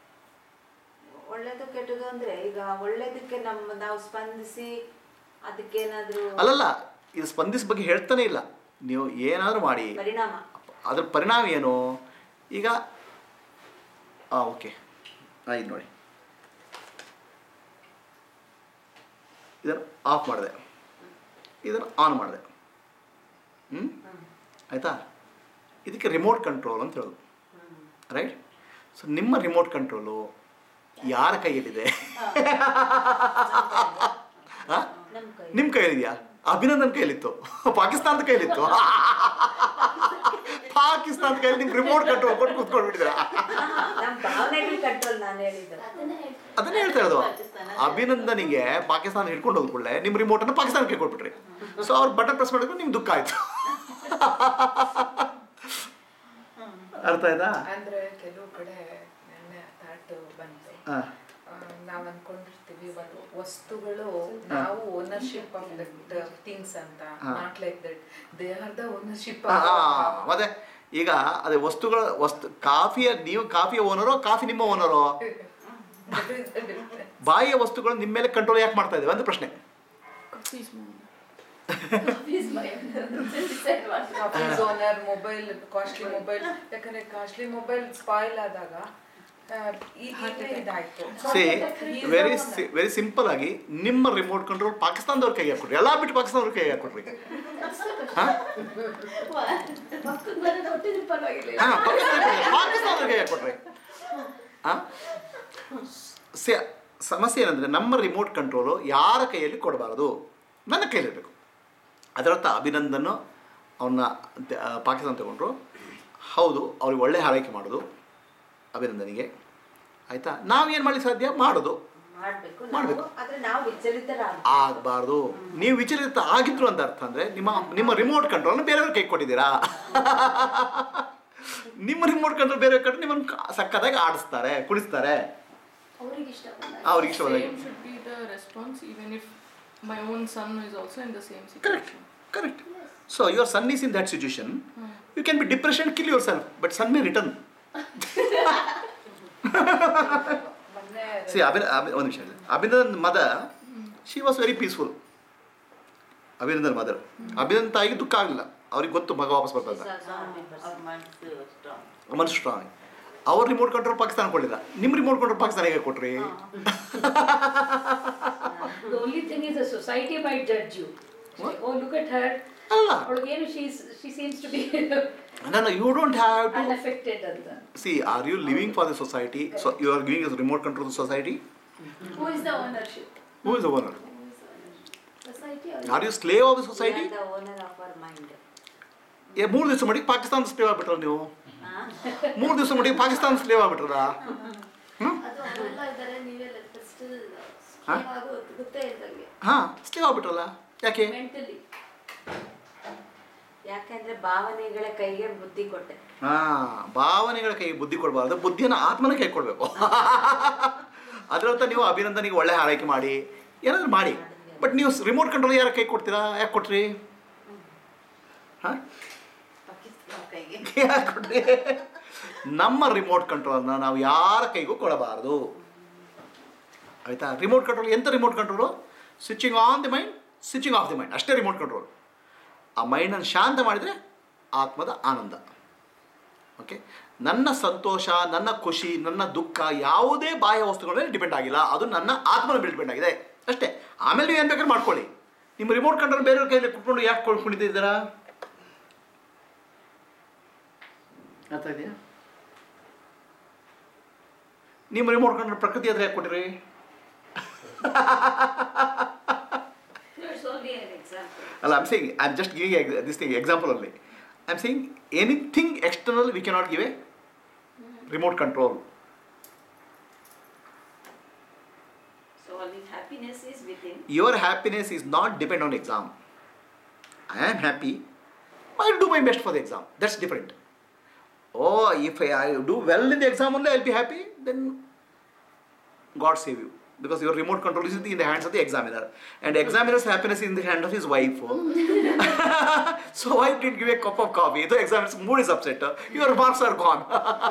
ಒಳ್ಳೇದು ಕೆಟ್ಟದು ಅಂದ್ರೆ ಈಗ ಒಳ್ಳೇದಕ್ಕೆ ನಮ್ಮ ನಾವು ಸ್ಪಂದಿಸಿ ಅದಕ್ಕೇನಾದ್ರೂ ಅಲ್ಲಲ್ಲ ಇದು ಸ್ಪಂದಿಸ ಬಗ್ಗೆ ಹೇಳ್ತಾನೆ ಇಲ್ಲ ನೀವು ಏನಾದರೂ ಮಾಡಿ ಪರಿಣಾಮ ಅದ್ರ ಪರಿಣಾಮ ಏನು ಈಗ ಹಾಂ ಓಕೆ ಹಾಂ ಇದು ನೋಡಿ ಇದನ್ನು ಆಫ್ ಮಾಡಿದೆ ಇದನ್ನು ಆನ್ ಮಾಡಿದೆ ಹ್ಞೂ ಆಯಿತಾ ಇದಕ್ಕೆ ರಿಮೋಟ್ ಕಂಟ್ರೋಲ್ ಅಂತ ಹೇಳೋದು ರೈಟ್ ಸೊ ನಿಮ್ಮ ರಿಮೋಟ್ ಕಂಟ್ರೋಲು ಯಾರ ಕೈಯಲ್ಲಿದೆ ಹಾಂ ನಮ್ ಕೈ ನಿಮ್ಮ ಕೈಯಲ್ಲಿದೆಯಾ ಅಭಿನಂದನ್ ಕೈಯಲ್ಲಿತ್ತು ಪಾಕಿಸ್ತಾನದ ಕೈಯಲ್ಲಿತ್ತು ಪಾಕಿಸ್ತಾನದ ಕೈಯಲ್ಲಿ ನಿಮ್ಗೆ ರಿಮೋಟ್ ಕಂಟ್ರೋಲ್ ಕೊಟ್ಟು ಕೂತ್ಕೊಂಡ್ಬಿಟ್ಟಿದ್ದೀರಾ ನಮ್ ಭಾವನೆಗಳ ಕಂಟ್ರೋಲ್ ನಾನು ಹೇಳಿದ್ದು ಅದನ್ನೇ ಹೇಳ್ತಾ ಇರೋದು ಅಭಿನಂದನಿಗೆ ಪಾಕಿಸ್ತಾನ ಹಿಡ್ಕೊಂಡು ಹೋದ ಕೂಡಲೇ ನಿಮ್ಮ ರಿಮೋಟನ್ನು ಪಾಕಿಸ್ತಾನಕ್ಕೆ ಕೊಟ್ಬಿಟ್ರಿ ಸೊ ಅವ್ರು ಬಟನ್ ಪ್ರೆಸ್ ಮಾಡಿದ್ರು ನಿಮ್ಗೆ ದುಃಖ ಆಯ್ತು ಅರ್ಥ ಆಯ್ತಾ ಅಂದ್ರೆ ಕೆಲವು ಕಡೆ ನೆನ್ನೆ ಥಾಟ್ ಬಂತು ಹಾಂ ಆ, ನಾವ್ ಅನ್ಕೊಂಡಿರ್ತೀವಿ ಒಂದು ವಸ್ತುಗಳು ನಾವು ಓನರ್ಶಿಪ್ ಆಫ್ ದ ಥಿಂಗ್ಸ್ ಅಂತ ಹಾ. Not like that they are the ownership ಮತ್ತೆ ಈಗ ಅದೇ ವಸ್ತುಗಳ ವಸ್ತು ಕಾಫಿಯ ನೀವು ಕಾಫಿಯ ಓನರೋ ಕಾಫಿ ನಿಮ್ಮ ಓನರೋ ಬಾಯಿಯ ವಸ್ತುಗಳು ನಿಮ್ಮ ಮೇಲೆ ಕಂಟ್ರೋಲ್ ಯಾಕೆ ಮಾಡ್ತಾ ಇದ್ದೇವೆ ಅಂತ ಪ್ರಶ್ನೆ ಓನರ್ ಮೊಬೈಲ್ ಕಾಸ್ಟ್ಲಿ ಮೊಬೈಲ್ ಯಾಕಂದ್ರೆ ಕಾಸ್ಟ್ಲಿ ಮೊಬೈಲ್ ಸ್ಪಾಯ್ಲ್ ಆದಾಗ ಆ, ಈ- ಈಗ ಇದಾಯ್ತು ಸಿ ವೆರಿ ವೆರಿ ಸಿಂಪಲ್ ಆಗಿ ನಿಮ್ಮ ರಿಮೋಟ್ ಕಂಟ್ರೋಲ್ ಪಾಕಿಸ್ತಾನದವ್ರ ಕೈಗೆ ಹಾಕೊಟ್ರಿ ಎಲ್ಲ ಬಿಟ್ಟು ಪಾಕಿಸ್ತಾನದವ್ರ ಕೈಗೆ ಹಾಕೊಟ್ರಿ ಹಾಂ ಹಾಂ ಪಾಕಿಸ್ತಾನದವ್ರ ಕೈಗೆ ಹಾಕೊಟ್ರಿ ಹಾಂ ಸಿ ಸಮಸ್ಯೆ ಏನಂದರೆ ನಮ್ಮ ರಿಮೋಟ್ ಕಂಟ್ರೋಲು ಯಾರ ಕೈಯಲ್ಲಿ ಕೊಡಬಾರದು ನನ್ನ ಕೈಯಲ್ಲಿರಬೇಕು ಅದರರ್ಥ ಅಭಿನಂದನ್ ಅವನ್ನ ತ- ಆ, ಪಾಕಿಸ್ತಾನ ತಗೊಂಡ್ರು ಹೌದು ಅವ್ರಿಗೆ ಒಳ್ಳೆ ಆರೈಕೆ ಮಾಡೋದು ಅಭಿನಂದನಿಗೆ ಆಯಿತಾ ನಾವೇನು ಮಾಡಲಿಕ್ಕೆ ಸಾಧ್ಯ ಮಾಡೋದು ಮಾಡ್ಬೇಕು ಮಾಡ್ಬೇಕು. ನಾವು ಆದ್ರೆ ನಾವು ವಿಚಲಿತರ ಆಗಬಾರ್ದು ನೀವು ವಿಚಲಿತ ಆಗಿದ್ರು ಅಂತ ಅರ್ಥ ಅಂದರೆ ನಿಮ್ಮ ನಿಮ್ಮ ರಿಮೋಟ್ ಕಂಟ್ರೋಲ್ನ ಬೇರೆಯವ್ರ ಕೈ ಕೊಟ್ಟಿದ್ದೀರಾ ನಿಮ್ಮ ರಿಮೋಟ್ ಕಂಟ್ರೋಲ್ ಬೇರೆ ಕಡೆ ನಿಮ್ಮನ್ನು ಸಕ್ಕತ್ತಾಗಿ ಆಡಿಸ್ತಾರೆ ಕುಡಿಸ್ತಾರೆ ಅವ್ರಿಗೆ ಇಷ್ಟ ಬಂದಾಗ ಅವ್ರಿಗೆ ಇಷ್ಟ ಬಂದಾಗ Same should be the response even if my own son is also in the same correct situation. Correct so your son is in that situation you can be depression kill yourself but son may return ಮೊನ್ನೆ ಸಿ ಅಭಿನ ಅಭಿ ಒಂದು ನಿಮಿಷ Abhinandan mother she was very peaceful Abhinandan mother Abhinandan ತಾಯಿಗೆ ದುಃಖ ಆಗಲಿಲ್ಲ ಅವ್ರಿಗೆ ಗೊತ್ತು ಮಗ ವಾಪಸ್ ಬರ್ತಾರೆ ಅವ್ರ ಮನಸ್ಸು ಸ್ಟ್ರಾಂಗ್ ಮನಸ್ಸು ಸ್ಟ್ರಾಂಗ್ ಅವ್ರ ರಿಮೋಟ್ ಕಂಟ್ರೋಲ್ ಪಾಕಿಸ್ತಾನ ಕೊಡಲಿಲ್ಲ ನಿಮ್ಮ ರಿಮೋಟ್ ಕಂಟ್ರೋಲ್ ಪಾಕಿಸ್ತಾನ ಹೇಗೆ ಕೊಟ್ರಿ The only thing is the society might judge you. Say, oh, look at her. ಅಲ್ಲ ಅವಳಿಗೇನು she's she seems to be ನಾನು you don't have to unaffected ಅಂತ. See are you living for the society so you are giving is remote control the society Who is the ownership? Who is the owner Who is the ownership? Society or are you slave of the society owner of our mind ಏ ಮೂರು ದಿವಸ ಮಟ್ಟಿಗೆ Pakistan slave ಆಗ್ಬಿಟ್ರ ನೀವು ಮೂರು ದಿವಸ ಮಟ್ಟಿಗೆ Pakistan slave ಆಗ್ಬಿಟ್ರದ ಅದು ಅವರೆಲ್ಲ ಇದ್ದಾರೆ ನೀವೇ ಸ್ಟಿಲ್ ಹಾ? ಆಗೋದು ಗೊತ್ತೇ ಇದ್ದಂಗೆ ಹಾಂ ಸ್ಲೇವ್ ಆಗ್ಬಿಟ್ರಲ್ಲ ಯಾಕೆ ಮೆಂಟಲಿ ಯಾಕೆಂದ್ರೆ ಭಾವನೆಗಳ ಕೈಗೆ ಬುದ್ಧಿ ಕೊಟ್ಟೆ ಹಾ ಭಾವನೆಗಳ ಕೈ ಬುದ್ಧಿ ಕೊಡಬಾರ್ದು ಬುದ್ಧಿಯನ್ನು ಆತ್ಮನ ಕೈ ಕೊಡಬೇಕು ಅದರರ್ಥ ನೀವು ಅಭಿನಂದನಿಗೆ ಒಳ್ಳೆ ಆರೈಕೆ ಮಾಡಿ ಏನಾದರೂ ಮಾಡಿ ಬಟ್ ನೀವು ರಿಮೋಟ್ ಕಂಟ್ರೋಲ್ ಯಾರ ಕೈ ಕೊಡ್ತೀರಾ ಯಾಕೆ ಕೊಟ್ರಿ ಹಾಂ ಪಾಕಿಸ್ತಾನ ಕೈಗೆ ಯಾಕೆ ಕೊಟ್ರಿ ನಮ್ಮ ರಿಮೋಟ್ ಕಂಟ್ರೋಲ್ನ ನಾವು ಯಾರ ಕೈಗೂ ಕೊಡಬಾರ್ದು ಆಯಿತಾ ರಿಮೋಟ್ ಕಂಟ್ರೋಲ್ ಎಂಥ remote control switching on the mind switching off the mind ಅಷ್ಟೇ ರಿಮೋಟ್ ಕಂಟ್ರೋಲ್ ಆ ಮೈಂಡನ್ನು ಶಾಂತ ಮಾಡಿದರೆ ಆತ್ಮದ ಆನಂದ ಓಕೆ ನನ್ನ ಸಂತೋಷ ನನ್ನ ಖುಷಿ ನನ್ನ ದುಃಖ ಯಾವುದೇ ಬಾಹ್ಯ ವಸ್ತುಗಳ ಮೇಲೆ ಡಿಪೆಂಡ್ ಆಗಿಲ್ಲ ಅದು ನನ್ನ ಆತ್ಮನ ಮೇಲೆ ಡಿಪೆಂಡ್ ಆಗಿದೆ ಅಷ್ಟೇ ಆಮೇಲೆ ನೀವು ಏನು ಬೇಕಾದ್ರೆ ಮಾಡ್ಕೊಳ್ಳಿ ನಿಮ್ಮ ರಿಮೋಟ್ ಕಂಟ್ರೋಲ್ ಬೇರೆಯವ್ರ ಕೈಯಲ್ಲಿ ಕುತ್ಕೊಂಡು ಯಾಕೆ ಕೊಂಡ್ಕೊಂಡಿದ್ದೀರಾ ಅರ್ಥ ಇದೆಯಾ ನಿಮ್ಮ ರಿಮೋಟ್ ಕಂಟ್ರೋಲ್ ಪ್ರಕೃತಿ ಹತ್ರ ಯಾಕೆ ಕೊಟ್ಟಿರಿ It's only an example. ಅಲ್ಲ I'm saying I am just giving this thing example ಅಲ್ಲಿ I am saying anything external we cannot give a remote control So only happiness is within. your happiness is not depend on exam i am happy i'll do my best for the exam that's different oh if i, I do well in the exam only i'll be happy then god save you because your remote control is in the hands of the examiner and examiner's happiness is in the hand of his wife so wife didn't give a cup of coffee the examiner's mood is upset your marks are gone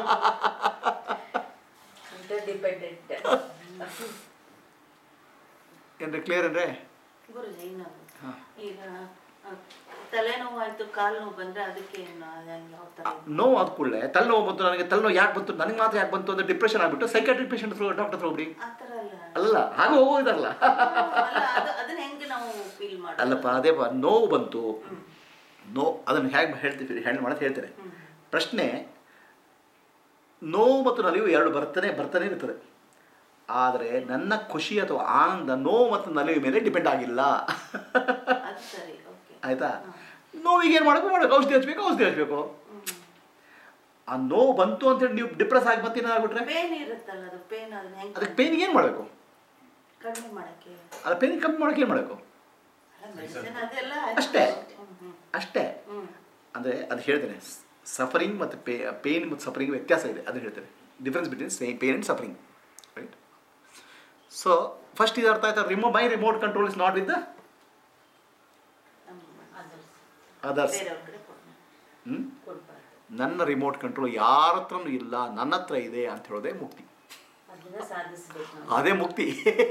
interdependent ಏನ್ರಿ clear ಅಂದ್ರೆ ಗುರುಜಿ ಇನ್ನೊಂದು ಹಾ. ಈಗ ಆ, ತಲೆನೋವು ಆಯ್ತು ಕಾಲು ನೋವು ಬಂದ್ರೆ ಅದಕ್ಕೆ ಏನು ಅದ್ ಯಾವ ಥರ ನೋವು ಆದ ಕೂಡಲೇ ತಲೆನೋವು ಬಂತು ನನಗೆ ತಲೆನೋವು ಯಾಕೆ ಬಂತು ನನಗೆ ಮಾತ್ರ ಯಾಕೆ ಬಂತು ಅಂದ್ರೆ ಡಿಪ್ರೆಷನ್ ಆಗ್ಬಿಟ್ಟು ಸೈಕಾಟ್ರಿಕ್ ಪೇಷಂಟ್ ಡಾಕ್ಟರ್ ಹೋಗ್ಬಿಡಿ ಆ ಥರ ಅಲ್ಲ ಅಲ್ಲ ಹಾಗೆ ಹೋಗೋದಲ್ಲ ಅಲ್ಲ ಅದು ಅದನ್ನ ಹೆಂಗೆ ನಾವು ಫೀಲ್ ಮಾಡೋದು ಅಲ್ಲಪ್ಪ ಅದೇ ಪ ನೋವು ಬಂತು ನೋ ಅದನ್ನು ಹೇಗೆ ಹೇಳ್ತೀವಿ ಹ್ಯಾಂಡಲ್ ಮಾಡೋದು ಹೇಳ್ತೇನೆ ಪ್ರಶ್ನೆ ನೋವು ಮತ್ತು ನಲಿವು ಎರಡು ಬರ್ತಾನೆ ಬರ್ತಾನೆ ಇರ್ತದೆ ಆದರೆ ನನ್ನ ಖುಷಿ ಅಥವಾ ಆನಂದ ನೋವು ಮತ್ತು ನಲಿವು ಮೇಲೆ ಡಿಪೆಂಡ್ ಆಗಿಲ್ಲ ಅದು ಸರಿ ಓಕೆ ಆಯ್ತಾ ನೋವಿಗೆ ಏನು ಮಾಡಬೇಕು ಮಾಡಬೇಕು ಔಷಧಿ ಹಚ್ಬೇಕು ಔಷಧಿ ಹಚ್ಬೇಕು ಆ ನೋವು ಬಂತು ಅಂತೇಳಿ ನೀವು ಡಿಪ್ರೆಸ್ ಆಗಿ ಮತ್ತೆ ಏನಾಗ್ಬಿಟ್ರೆ ಪೇನ್ ಇರುತ್ತಲ್ಲ ಅದು ಪೇನ್ ಅದನ್ನ ಹೆಂಗೆ ಅದಕ್ಕೆ ಪೇನಿಗೆ ಏನು ಮಾಡಬೇಕು ಕಡಿಮೆ ಮಾಡಕ್ಕೆ ಅದು ಪೇನ್ ಕಮ್ಮಿ ಮಾಡೋಕೆ ಏನು ಮಾಡಬೇಕು ಅಲ್ಲ ಮೆಡಿಸಿನ್ ಅದೆಲ್ಲ ಅಷ್ಟೇ. ಹ್ಮ್ ಹ್ಮ್ ಅಷ್ಟೇ ಹ್ಮ್ ಅಂದರೆ ಅದು ಹೇಳ್ತೇನೆ ಸಫರಿಂಗ್ ಮತ್ತು ಪೇ ಪೇನ್ ಮತ್ತು ಸಫರಿಂಗ್ ವ್ಯತ್ಯಾಸ ಇದೆ ಅದು ಹೇಳ್ತೇನೆ difference between say pain and suffering right so first ಇದು ಅರ್ಥ ಆಯ್ತಾ ರಿಮೋ my remote control is not with the others ಬೇರೆಯವ್ರ ಕಡೆ ಕೊಡೋಣ ಹ್ಞೂ ಕೊಡ್ಬಾರ್ದು ನನ್ನ ರಿಮೋಟ್ ಕಂಟ್ರೋಲ್ ಯಾರ ಹತ್ರನೂ ಇಲ್ಲ ನನ್ನ ಹತ್ರ ಇದೆ ಅಂತ ಹೇಳೋದೇ ಮುಕ್ತಿ ಅದನ್ನ ಸಾಧಿಸ್ಬೇಕು ನಾವು ಅದೇ ಮುಕ್ತಿ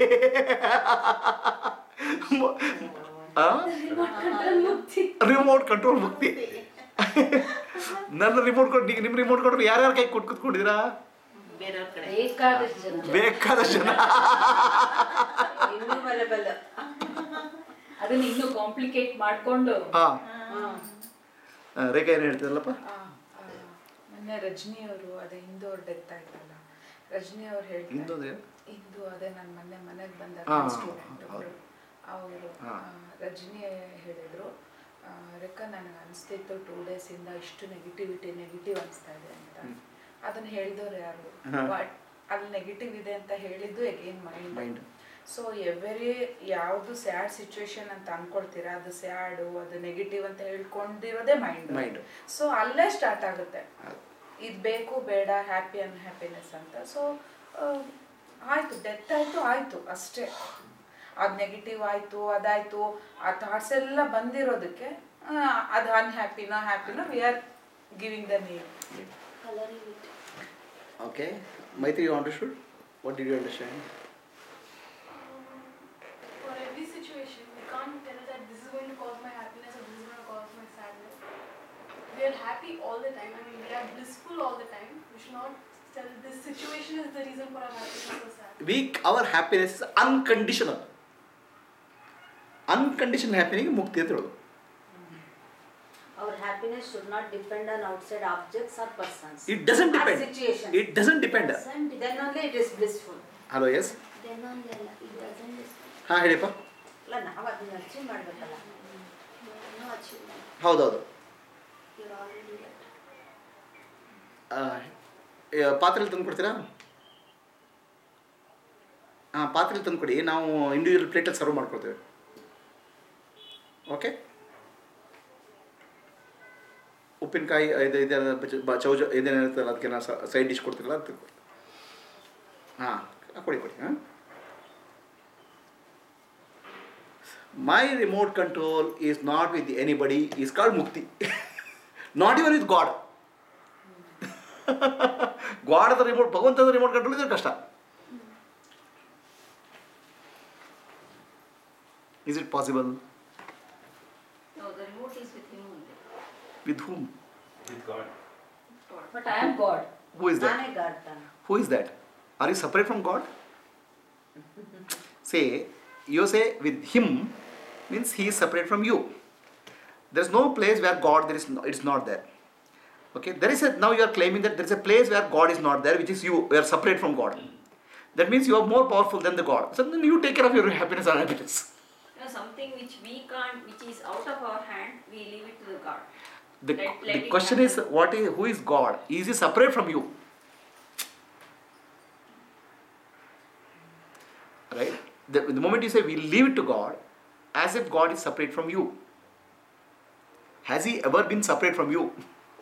ರಿಮೋಟ್ ಕಂಟ್ರೋಲ್ ಮುಕ್ತಿ ನನ್ನ ರಿಮೋಟ್ ಕಂಟ್ರೋಲ್ ನಿಮ್ಮ ರಿಮೋಟ್ ಕಂಟ್ರೋಲ್ ಯಾರ್ಯಾರ ಕೈ ಕೊಟ್ಟು ಕೂತ್ಕೊಂಡಿದ್ದೀರಾ ಬೇರೆಯವ್ರ ಕಡೆ ಬೇಕಾದಷ್ಟು ಜನ ಬೇಕಾದಷ್ಟು ಜನ ಇನ್ನೂ ಬಲಬಲ ಅದನ್ನ ಇನ್ನೂ ಕಾಂಪ್ಲಿಕೇಟ್ ಮಾಡ್ಕೊಂಡು ಹಾಂ ರೇಖಾ ಏನು ಹೇಳ್ತಿದ್ದಲ್ಲಪ್ಪ ಆ, ಆ, ಮೊನ್ನೆ ರಜನಿ ಅವರು ಅದೇ ಹಿಂದೂ ಅವ್ರ ಡೆತ್ ಆಯ್ತಲ್ಲ ರಜನಿ ಅವ್ರು ಹಿಂದೂ ಹೇಳ್ತಾರೆ ಅಂದ್ರೆ? ಹಿಂದೂ ಅದೇ ನನ್ನ ಮೊನ್ನೆ ಮನೆಗೆ ಬಂದ ಹಾ, ಸ್ಟೂಡೆಂಟ್ ಹೌದು. ಅವರು ಹಾ. ರಜನಿ ಹೇಳಿದ್ರು ಆ, ರೇಖಾ ನನಗೆ ಅನಿಸ್ತಿತ್ತು ಟೂ ಡೇಸಿಂದ ಇಷ್ಟು ನೆಗೆಟಿವಿಟಿ ನೆಗೆಟಿವ್ ಅನಿಸ್ತಾ ಇದೆ ಅಂತ ಅದನ್ನ ಹೇಳಿದವ್ರು ಯಾರು ಹಾ. ವಾಟ್ ಅಲ್ಲಿ ನೆಗೆಟಿವ್ ಇದೆ ಅಂತ ಹೇಳಿದ್ದು again mind mind so every ಯಾವುದು ಸ್ಯಾಡ್ ಸಿಚುವೇಶನ್ ಅಂತ ಅನ್ಕೊಳ್ತೀರಾ ಅದು ಸ್ಯಾಡು ಅದು ನೆಗೆಟಿವ್ ಅಂತ ಹೇಳ್ಕೊಂಡಿರೋದೇ ಮೈಂಡ್ Mind. ಸೊ ಅಲ್ಲೇ ಸ್ಟಾರ್ಟ್ ಆಗುತ್ತೆ ಇದು ಬೇಕು ಬೇಡ ಹ್ಯಾಪಿ ಅನ್ಹ್ಯಾಪಿನೆಸ್ ಅಂತ ಸೊ ಆಯ್ತು ಡೆತ್ ಆಯ್ತು ಆಯ್ತು ಅಷ್ಟೇ ಅದು ನೆಗೆಟಿವ್ ಆಯ್ತು ಅದಾಯ್ತು ಆ ಥಾಟ್ಸ್ ಎಲ್ಲ ಬಂದಿರೋದಕ್ಕೆ ಆ, ಅದು ಅನ್ಹ್ಯಾಪಿನೋ ಹ್ಯಾಪಿನೋ we are giving the name colouring it okay Maitri you understood what did you understand For every situation, we can't tell that this is going to cause my happiness or this is going to cause my sadness. We are happy all the time. I mean, we are blissful all the time. We should not tell this situation is the reason for our happiness or sadness. We our happiness is unconditional unconditional ಹ್ಯಾಪಿನಿಗೆ ಮುಕ್ತಿ ಅಂತ ಹೇಳೋದು Our happiness should not depend on outside objects or persons. It doesn't Or depend situations. It doesn't depend Then only it is blissful. Hello yes Then only ಅಲ್ಲ, it doesn't. ಹಾಂ ಹೇಳಿಪ್ಪ ಅಲ್ಲ ನಾವು ಅದನ್ನ achieve ಮಾಡ್ಬೇಕಲ್ಲ No achievement. ಹೌದೌದು You're already there. ಆ, ಏ, ಪಾತ್ರೆಲಿ ತಂದು ಕೊಡ್ತೀರಾ ಹಾಂ ಪಾತ್ರೆಲಿ ತಂದು ಕೊಡಿ ನಾವು ಇಂಡಿವಿಜುವಲ್ ಪ್ಲೇಟಲ್ಲಿ ಸರ್ವ್ ಮಾಡ್ಕೊಳ್ತೇವೆ ಓಕೆ ಉಪ್ಪಿನಕಾಯಿ ಇದು ಇದೆ ಚೌಜ ಇದೇನಿರುತ್ತಲ್ಲ ಅದಕ್ಕೆ ನಾವು ಸೈಡ್ ಡಿಶ್ ಕೊಡ್ತೀರಲ್ಲ ಅದು ಹಾಂ ಕೊಡಿ ಕೊಡಿ ಹಾಂ my remote control is not with anybody is called ಮುಕ್ತಿ ನಾಟ್ ಇವನ್ ವಿತ್ ಗಾಡ್ ಗಾಡದ ರಿಮೋಟ್ ಭಗವಂತದ ರಿಮೋಟ್ ಕಂಟ್ರೋಲ್ ಇದ್ರೆ ಕಷ್ಟ is it possible No, the remote is with him only. With whom With God. But I am God. Who is that ನಾನೇ God ತಾನೆ who is that are you separate from God say you say with him means he is separate from you there is no place where god there is no, it's not there okay there is a now you are claiming that there is a place where god is not there which is you you are separate from god that means you are more powerful than the god so then you take care of your happiness and happiness You know, something which we can't, which is out of our hand, we leave it to the God. the, Let- let the it question is happen. what is who is god is he separate from you right the, the moment you say we leave it to god as if god is separate from you has he ever been separate from you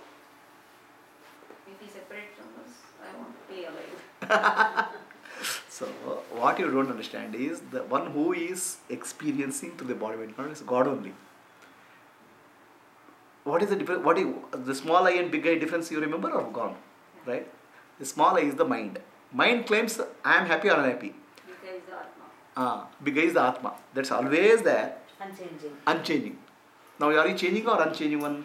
If he separates from us, I want to be alive. so what you don't understand is the one who is experiencing through the body mind control is god only what is the difference what is the small i and big i difference you remember or gone right the small i is the mind mind claims i am happy or unhappy Because the Atma. Ah, big I is the Atma. That's always there, unchanging unchanging. Now, are you changing or unchanging one?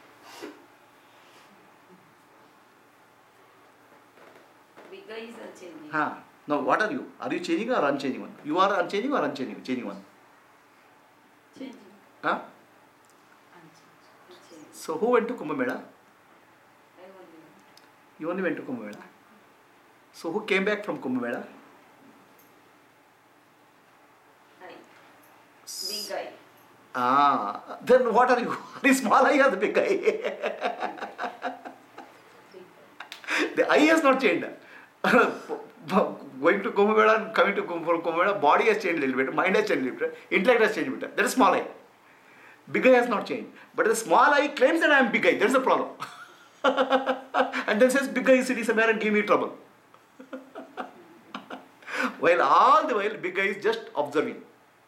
Big guy is unchanging. Huh. Now, what are you? Are you changing or unchanging one? You are unchanging or unchanging? Changing one. Changing. Huh? Changing. So, who went to Kumbh Mela? I only. You only went to Kumbh Mela. So, who came back from Kumbh Mela? I. Big guy. Ah, then what are you? Are you small eye or the big eye? the eye has not changed. Going to Kumbh Mela and coming to Kumbh Kumbh Mela, body has changed a little bit, mind has changed a little bit, intellect has changed a bit. That is small eye. Big eye has not changed. But the small eye claims that I am big eye. That's the problem. and then says, big eye city somewhere and give me trouble. while all the while, big eye is just observing.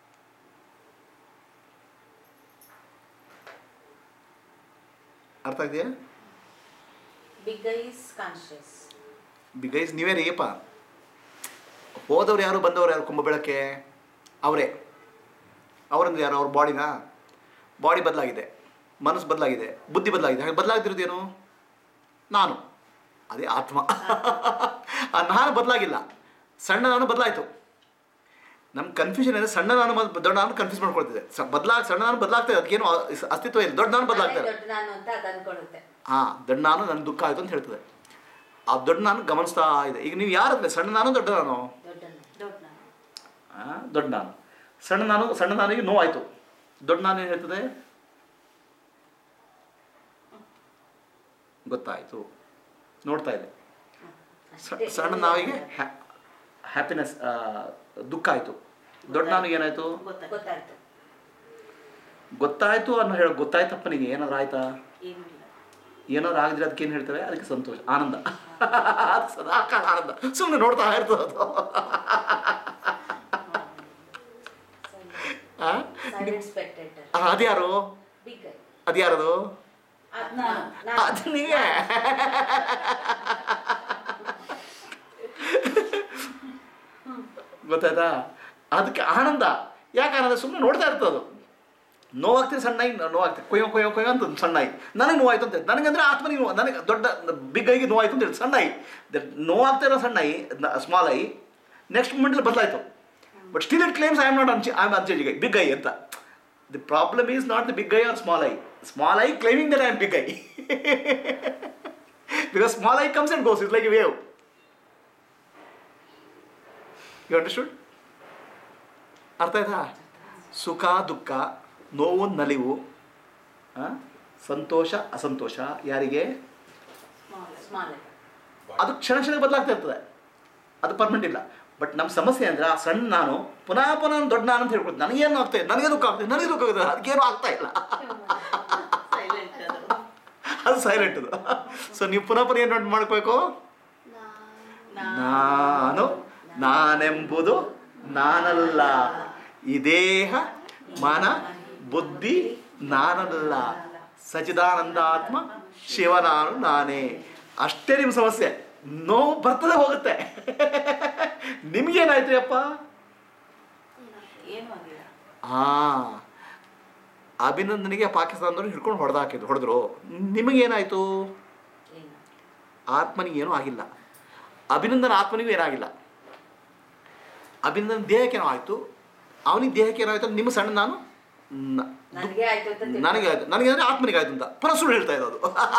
ಅರ್ಥ ಇದೆಯಾ big eyes conscious big eyes ನೀವೇ ರೀಪ ಹೋದವ್ರು ಯಾರು ಬಂದವ್ರು ಯಾರು ಕುಂಭಬೇಳಕ್ಕೆ ಅವರೇ ಅವರಂದ್ರೆ ಯಾರು ಅವ್ರ ಬಾಡಿನಾ ಬಾಡಿ ಬದಲಾಗಿದೆ ಮನಸ್ಸು ಬದಲಾಗಿದೆ ಬುದ್ಧಿ ಬದಲಾಗಿದೆ ಹಾಗೆ ಬದಲಾಗ್ತಿರೋದೇನು ನಾನು ಅದೇ ಆತ್ಮ ಆ ನಾನು ಬದಲಾಗಿಲ್ಲ ಸಣ್ಣ ನಾನು ಬದಲಾಯಿತು ನಮ್ಮ ಕನ್ಫ್ಯೂಷನ್ ಅಂದರೆ ಸಣ್ಣ ನಾನು ಮತ್ತು ದೊಡ್ಡ ನಾನು ಕನ್ಫ್ಯೂಸ್ ಮಾಡ್ಕೊಳ್ತಿದ್ದೆ ಸ ಬದಲಾಗ ಸಣ್ಣ ನಾನು ಬದಲಾಗ್ತಾ ಇದೆ ಅದಕ್ಕೇನು ಅಸ್ತಿತ್ವ ಇಲ್ಲ ದೊಡ್ಡ ನಾನು ಬದಲಾಗ್ತಾ ಇದೆ ದೊಡ್ಡ ನಾನು ಅಂತ ಅದು ಅನ್ಕೊಳ್ಳುತ್ತೆ ಹಾಂ ದೊಡ್ಡ ನಾನು ನನ್ನ ದುಃಖ ಆಯಿತು ಅಂತ ಹೇಳ್ತದೆ ಆ ದೊಡ್ಡ ನಾನು ಗಮನಿಸ್ತಾ ಇದೆ ಈಗ ನೀವು ಯಾರಂದ್ರೆ ಸಣ್ಣ ನಾನು ದೊಡ್ಡ ನಾನು ದೊಡ್ಡ ದೊಡ್ಡ ನಾನು ಆ, ದೊಡ್ಡ ನಾನು ಸಣ್ಣ ನಾನು ಸಣ್ಣ ನಾನಿಗೆ ನೋವಾಯಿತು ದೊಡ್ಡ ನಾನು ಏನು ಹೇಳ್ತದೆ ಗೊತ್ತಾಯಿತು ನೋಡ್ತಾ ಇದೆ ಸ- ಸಣ್ಣ ನಾವಿಗೆ ಹ್ಯಾಪಿನೆಸ್ ದುಃಖ ಆಯಿತು ದೊಡ್ಡ ನಾವಿಗೆ ಏನಾಯಿತು ಗೊತ್ತಾಯ್ತು ಗೊತ್ತಾಯ್ತು ಗೊತ್ತಾಯ್ತು ಅನ್ನೋ ಹೇಳಿ ಗೊತ್ತಾಯ್ತಪ್ಪನಿಗೆ ಏನಾದ್ರು ಆಯ್ತಾ ಏನೂ ಇಲ್ಲ ಏನಾದ್ರು ಆಗದ್ರೆ ಅದಕ್ಕೆ ಏನು ಹೇಳ್ತೇವೆ ಅದಕ್ಕೆ ಸಂತೋಷ ಆನಂದ ಅದು ಸದಾಕಾಲ ಆನಂದ ಸುಮ್ಮನೆ ನೋಡ್ತಾ ಇರ್ತದೆ ಅದು ಆ? ಸೈಲೆಂಟ್ ಸ್ಪೆಕ್ಟೇಟರ್ ಆ, ಅದ್ಯಾರು ಬಿಗ್ ಐ ಅದ್ಯಾರದು ನಾನು ಅದು ನೀವೇ ಗೊತ್ತಾಯ್ತಾ ಅದಕ್ಕೆ ಆನಂದ ಯಾಕೆ ಆನಂದ ಸುಮ್ಮನೆ ನೋಡ್ತಾ ಇರ್ತದೆ ನೋವಾಗ್ತಿದೆ ಸಣ್ಣ ನಾಯಿ ನೋವಾಗ್ತದೆ ಕೊಯ್ಯೋ ಕೊಯ್ಯೋ ಕೊಯ್ಯೋ ಅಂತ ಸಣ್ಣ ನಾಯಿ ನನಗೆ ನೋವಾಯ್ತು ಅಂತ ನನಗಂದ್ರೆ ಆತ್ಮನಿಗೆ ನೋವು ನನಗೆ ದೊಡ್ಡ ಬಿಗ್ ಐಗೆ ನೋವಾಯ್ತು ಅಂತ ಹೇಳಿ ಸಣ್ಣ ನಾಯಿ ದಟ್ ನೋವಾಗ್ತಾ ಇರೋ ಸಣ್ಣ ನಾಯಿ ಸ್ಮಾಲ್ ಐ ನೆಕ್ಸ್ಟ್ ಮೂಮೆಂಟಲ್ಲಿ ಬದಲಾಯಿತು but still it claims I am not ಅನ್ಚಿ I am unchange I big I ಅಂತ the problem is not the big I are small I small I claiming that I am big I because small I comes and goes is like a wave you understood ಅರ್ಥ ಆಯ್ತಾ ಸುಖ ದುಃಖ ನೋವು ನಲಿವು ಆ? ಸಂತೋಷ ಅಸಂತೋಷ ಯಾರಿಗೆ small ಅದು ಕ್ಷಣ ಕ್ಷಣ ಬದಲಾಗ್ತಾ ಇರ್ತದೆ ಅದು ಪರ್ಮನೆಂಟ್ ಇಲ್ಲ ಬಟ್ ನಮ್ಮ ಸಮಸ್ಯೆ ಅಂದರೆ ಆ ಸಣ್ಣ ನಾನು ಪುನಃ ಪುನಃ ನಾನು ದೊಡ್ಡ ನಾನು ಅಂತ ಹೇಳ್ಕೊಡ್ತೀನಿ ನನಗೇನು ಆಗ್ತಾ ಇದೆ ನನಗೆ ದುಃಖ ಆಗ್ತದೆ ನನಗೆ ದುಃಖ ಆಗ್ತದೆ ಅದಕ್ಕೇನು ಆಗ್ತಾ ಇಲ್ಲ ಸೈಲೆಂಟ್ ಅದು ಅದು ಸೈಲೆಂಟ್ ಅದು ಸೊ ನೀವು ಪುನಃ ಪುನಃ ಏನು ನೋಡಿ ಮಾಡ್ಕೋಬೇಕು ನಾನು ನಾನೆಂಬುದು ನಾನಲ್ಲ ಈ ದೇಹ ಮನ ಬುದ್ಧಿ ನಾನಲ್ಲ ಸಚಿದಾನಂದಾತ್ಮ ಶಿವ ನಾನು ನಾನೇ ಅಷ್ಟೇ ನಿಮ್ಮ ಸಮಸ್ಯೆ ನೋವು ಬರ್ತದೆ ಹೋಗುತ್ತೆ ನಿಮ್ಗೇನಾಯ್ತು ಅಪ್ಪ ಏನೂ ಆಗಿಲ್ಲ ಹಾ ಅಭಿನಂದನಿಗೆ ಪಾಕಿಸ್ತಾನದವ್ರು ಹಿಡ್ಕೊಂಡು ಹೊಡೆದು ಹಾಕಿದ್ರು ಹೊಡೆದ್ರು ನಿಮಗೇನಾಯ್ತು ಏನು ಆತ್ಮನಿಗೆ ಏನೂ ಆಗಿಲ್ಲ ಅಭಿನಂದನ ಆತ್ಮನಿಗೂ ಏನಾಗಿಲ್ಲ ಅಭಿನಂದನ ದೇಹಕ್ಕೇನೋ ಆಯಿತು ಅವನಿಗೆ ದೇಹಕ್ಕೆ ಏನಾಯ್ತು ಅಂತ ನಿಮ್ಮ ಸಣ್ಣ ನಾನು ನ- ನನಗೆ ಆಯ್ತು ಅಂತ ತಿಳ್ಕೊ. ನನಗೆ ಆಯ್ತು ನನಗೆ ಅಂದರೆ ಆತ್ಮನಿಗೆ ಆಯ್ತು ಅಂತ ಪುನಃ ಸುಳ್ಳು ಹೇಳ್ತಾ ಇರೋದು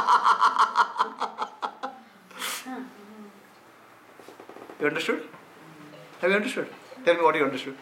you understood have you understood tell me what you understood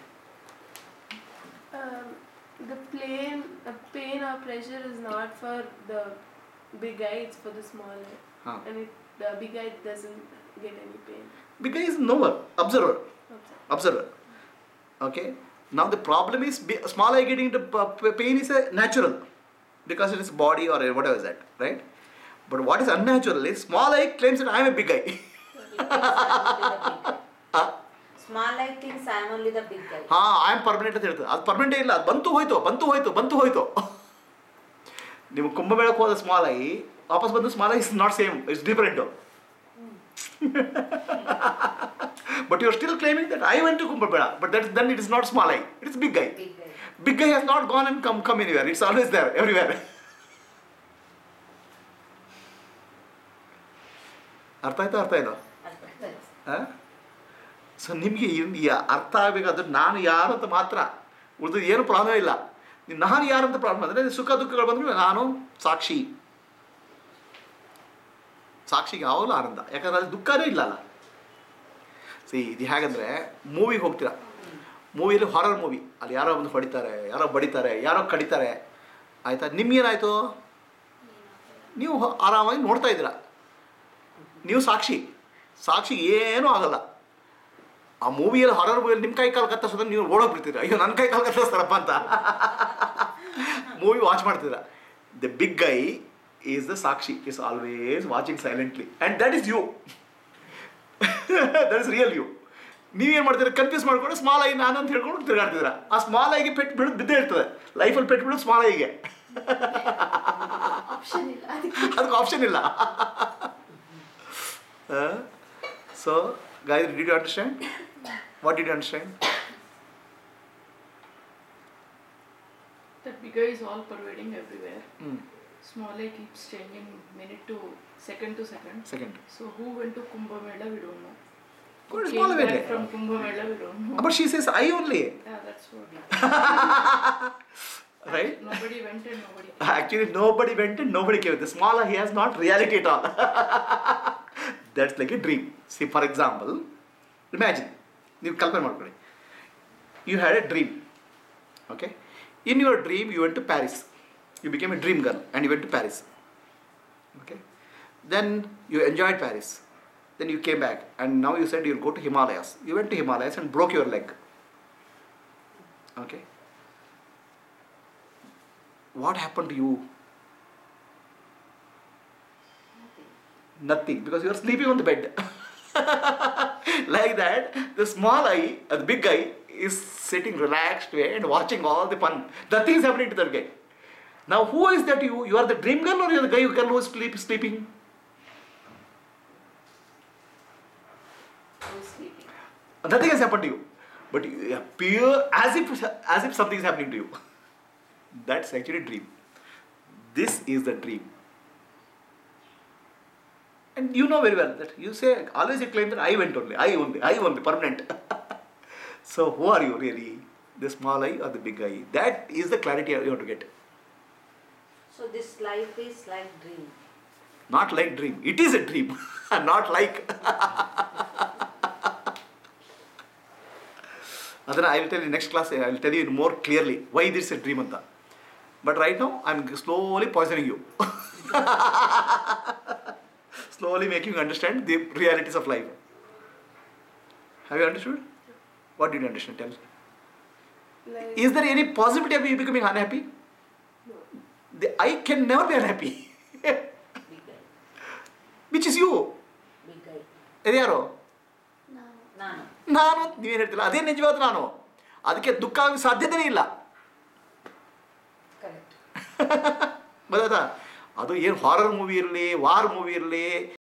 Um, the pain, uh, pain or pleasure is not for the big guy; it's for the small guy. Huh. And it, the big guy doesn't get any pain. Because he is knower, observer. Okay. observer. Okay. Now the problem is be- small eye getting into p- p- pain is a natural because it is body or whatever is that, right? But what is unnatural is small eye claims that I am a big guy. Small I things I am only the big guy ಹಾ I am permanent ಅಂತ ಹೇಳ್ತದೆ ಅದು ಪರ್ಮನೆಂಟೇ ಇಲ್ಲ ಅದು ಬಂತು ಹೋಯ್ತು ಬಂತು ಹೋಯ್ತು ಬಂತು ಹೋಯ್ತು ನೀವು ಕುಂಭಮೇಳಕ್ಕೆ ಹೋದ ಸ್ಮಾಲ್ ಐ ವಾಪಸ್ ಬಂದು small I is not same it's different but you are still climbing that I went to Kumbh Mela but that then it is not small I it is big I big Guy Big guy has not gone and come come anywhere. It's always there, everywhere. ಅರ್ಥ ಆಯ್ತಾ ಅರ್ಥ ಇಲ್ಲ so ನಿಮಗೆ ಈ ಅರ್ಥ ಆಗಬೇಕಾದ್ರೆ ನಾನು ಯಾರು ಅಂತ ಮಾತ್ರ ಉಳಿದು ಏನು ಪ್ರಾಬ್ಲಮ್ ಇಲ್ಲ ನೀವು ನಾನು ಯಾರು ಅಂತ ಪ್ರಾಬ್ಲಮ್ ಅಂದರೆ ಸುಖ ದುಃಖಗಳು ಬಂದ್ರೆ ನಾನು ಸಾಕ್ಷಿ ಸಾಕ್ಷಿಗೆ ಯಾವಾಗಲೂ ಆನಂದ ಯಾಕಂದ್ರೆ ಅಲ್ಲಿ ದುಃಖನೇ ಇಲ್ಲಲ್ಲ ಸಿ ಇದು ಹೇಗಂದರೆ ಮೂವಿಗೆ ಹೋಗ್ತೀರಾ ಮೂವಿಯಲ್ಲಿ ಹಾರರ್ ಮೂವಿ ಅಲ್ಲಿ ಯಾರೋ ಒಂದು ಹೊಡಿತಾರೆ ಯಾರೋ ಬಡಿತಾರೆ ಯಾರೋ ಕಡಿತಾರೆ ಆಯಿತಾ ನಿಮ್ಗೇನಾಯಿತು ನೀವು ಹ- ಆರಾಮಾಗಿ ನೋಡ್ತಾ ಇದ್ದೀರಾ ನೀವು ಸಾಕ್ಷಿ ಸಾಕ್ಷಿ ಏನೂ ಆಗಲ್ಲ ಆ ಮೂವಿಯಲ್ಲಿ ಹಾರರ್ ಮೂವಿಯಲ್ಲಿ ನಿಮ್ಮ ಕೈ ಕಾಲು ಕತ್ತರಿಸೋದ್ರೆ ನೀವು ಓಡೋಗ್ಬಿಡ್ತೀರ ಅಯ್ಯೋ ನನ್ನ ಕೈ ಕಾಲು ಕತ್ತರಿಸ್ತಾರಪ್ಪ ಅಂತ ಮೂವಿ ವಾಚ್ ಮಾಡ್ತೀರಾ the big guy is the ಸಾಕ್ಷಿ is always watching silently and that is you that is real you ನೀವೇನು ಮಾಡ್ತೀರಾ ಕನ್ಫ್ಯೂಸ್ ಮಾಡ್ಕೊಂಡು ಸ್ಮಾಲ್ ಐ ನಾನು ಅಂತ ಹೇಳ್ಕೊಂಡು ತಿರುಗಾಡ್ತಿದ್ದೀರಾ ಆ ಸ್ಮಾಲ್ ಐಗೆ ಪೆಟ್ಟು ಬಿಡೋದು ಬಿದ್ದೇ ಇರ್ತದೆ ಲೈಫಲ್ಲಿ ಪೆಟ್ಟು ಬಿಡೋದು ಸ್ಮಾಲ್ ಐಗೆ ಅದಕ್ಕೆ ಆಪ್ಷನ್ ಇಲ್ಲ so guy did you understand what did you understand That bigger is all pervading everywhere. ಹ್ಞೂ Smaller keeps changing minute to second to second. Second So who went to Kumbh Mela, we don't know. Good, Who small came way back there. from Kumbh Mela, we don't know. But she says I only Yeah, that's what. Right Nobody went and nobody. Actually, nobody went and nobody came. The smaller he has not reality at all. That's like a dream. See, for example, imagine, ನೀವು ಕಲ್ಪನೆ ಮಾಡ್ಕೊಳ್ಳಿ you had a dream okay in your dream you went to Paris you became a dream girl and you went to Paris okay then you enjoyed Paris then you came back and now you said you'll go to Himalayas. You went to Himalayas and broke your leg. Okay. What happened to you? Nothing, because you are sleeping on the bed. like that, the small eye, uh, the big eye, is sitting relaxed way and watching all the fun. Nothing is happening to that guy. Now, who is that you? You are the dream girl or you are the guy who girl who is sleep, sleeping? I'm sleeping. Nothing has happened to you. But you appear as if, as if something is happening to you. That's actually dream. This is the dream. And you know very well that you say, always you claim that I went only, I only, I only, permanent. so who are you really? The small eye or the big eye? That is the clarity you have to get. So this life is like dream. Not like dream. It is a dream. not like. ಅದನ್ನು I will tell you next class I will tell you more clearly why this a dream ಅಂತ but right now I am slowly poisoning you slowly making understand the realities of life have you understood what did you understand tell Like, Is there any possibility of you becoming unhappy? The, I can never be unhappy. Big eye. Which is you? Big eye. ಇದು ಯಾರು ನಾನು ನಾನು ನೀವೇನು ಹೇಳ್ತಿಲ್ಲ ಅದೇ ನಿಜವಾದ ನಾನು ಅದಕ್ಕೆ ದುಃಖ ಆಗೋ ಸಾಧ್ಯತೆನೇ ಇಲ್ಲ ಕರೆಕ್ಟ್ ಗೊತ್ತಾಯ್ತಾ ಅದು ಏನು ಹಾರರ್ ಮೂವಿ ಇರಲಿ ವಾರ್ ಮೂವಿ ಇರಲಿ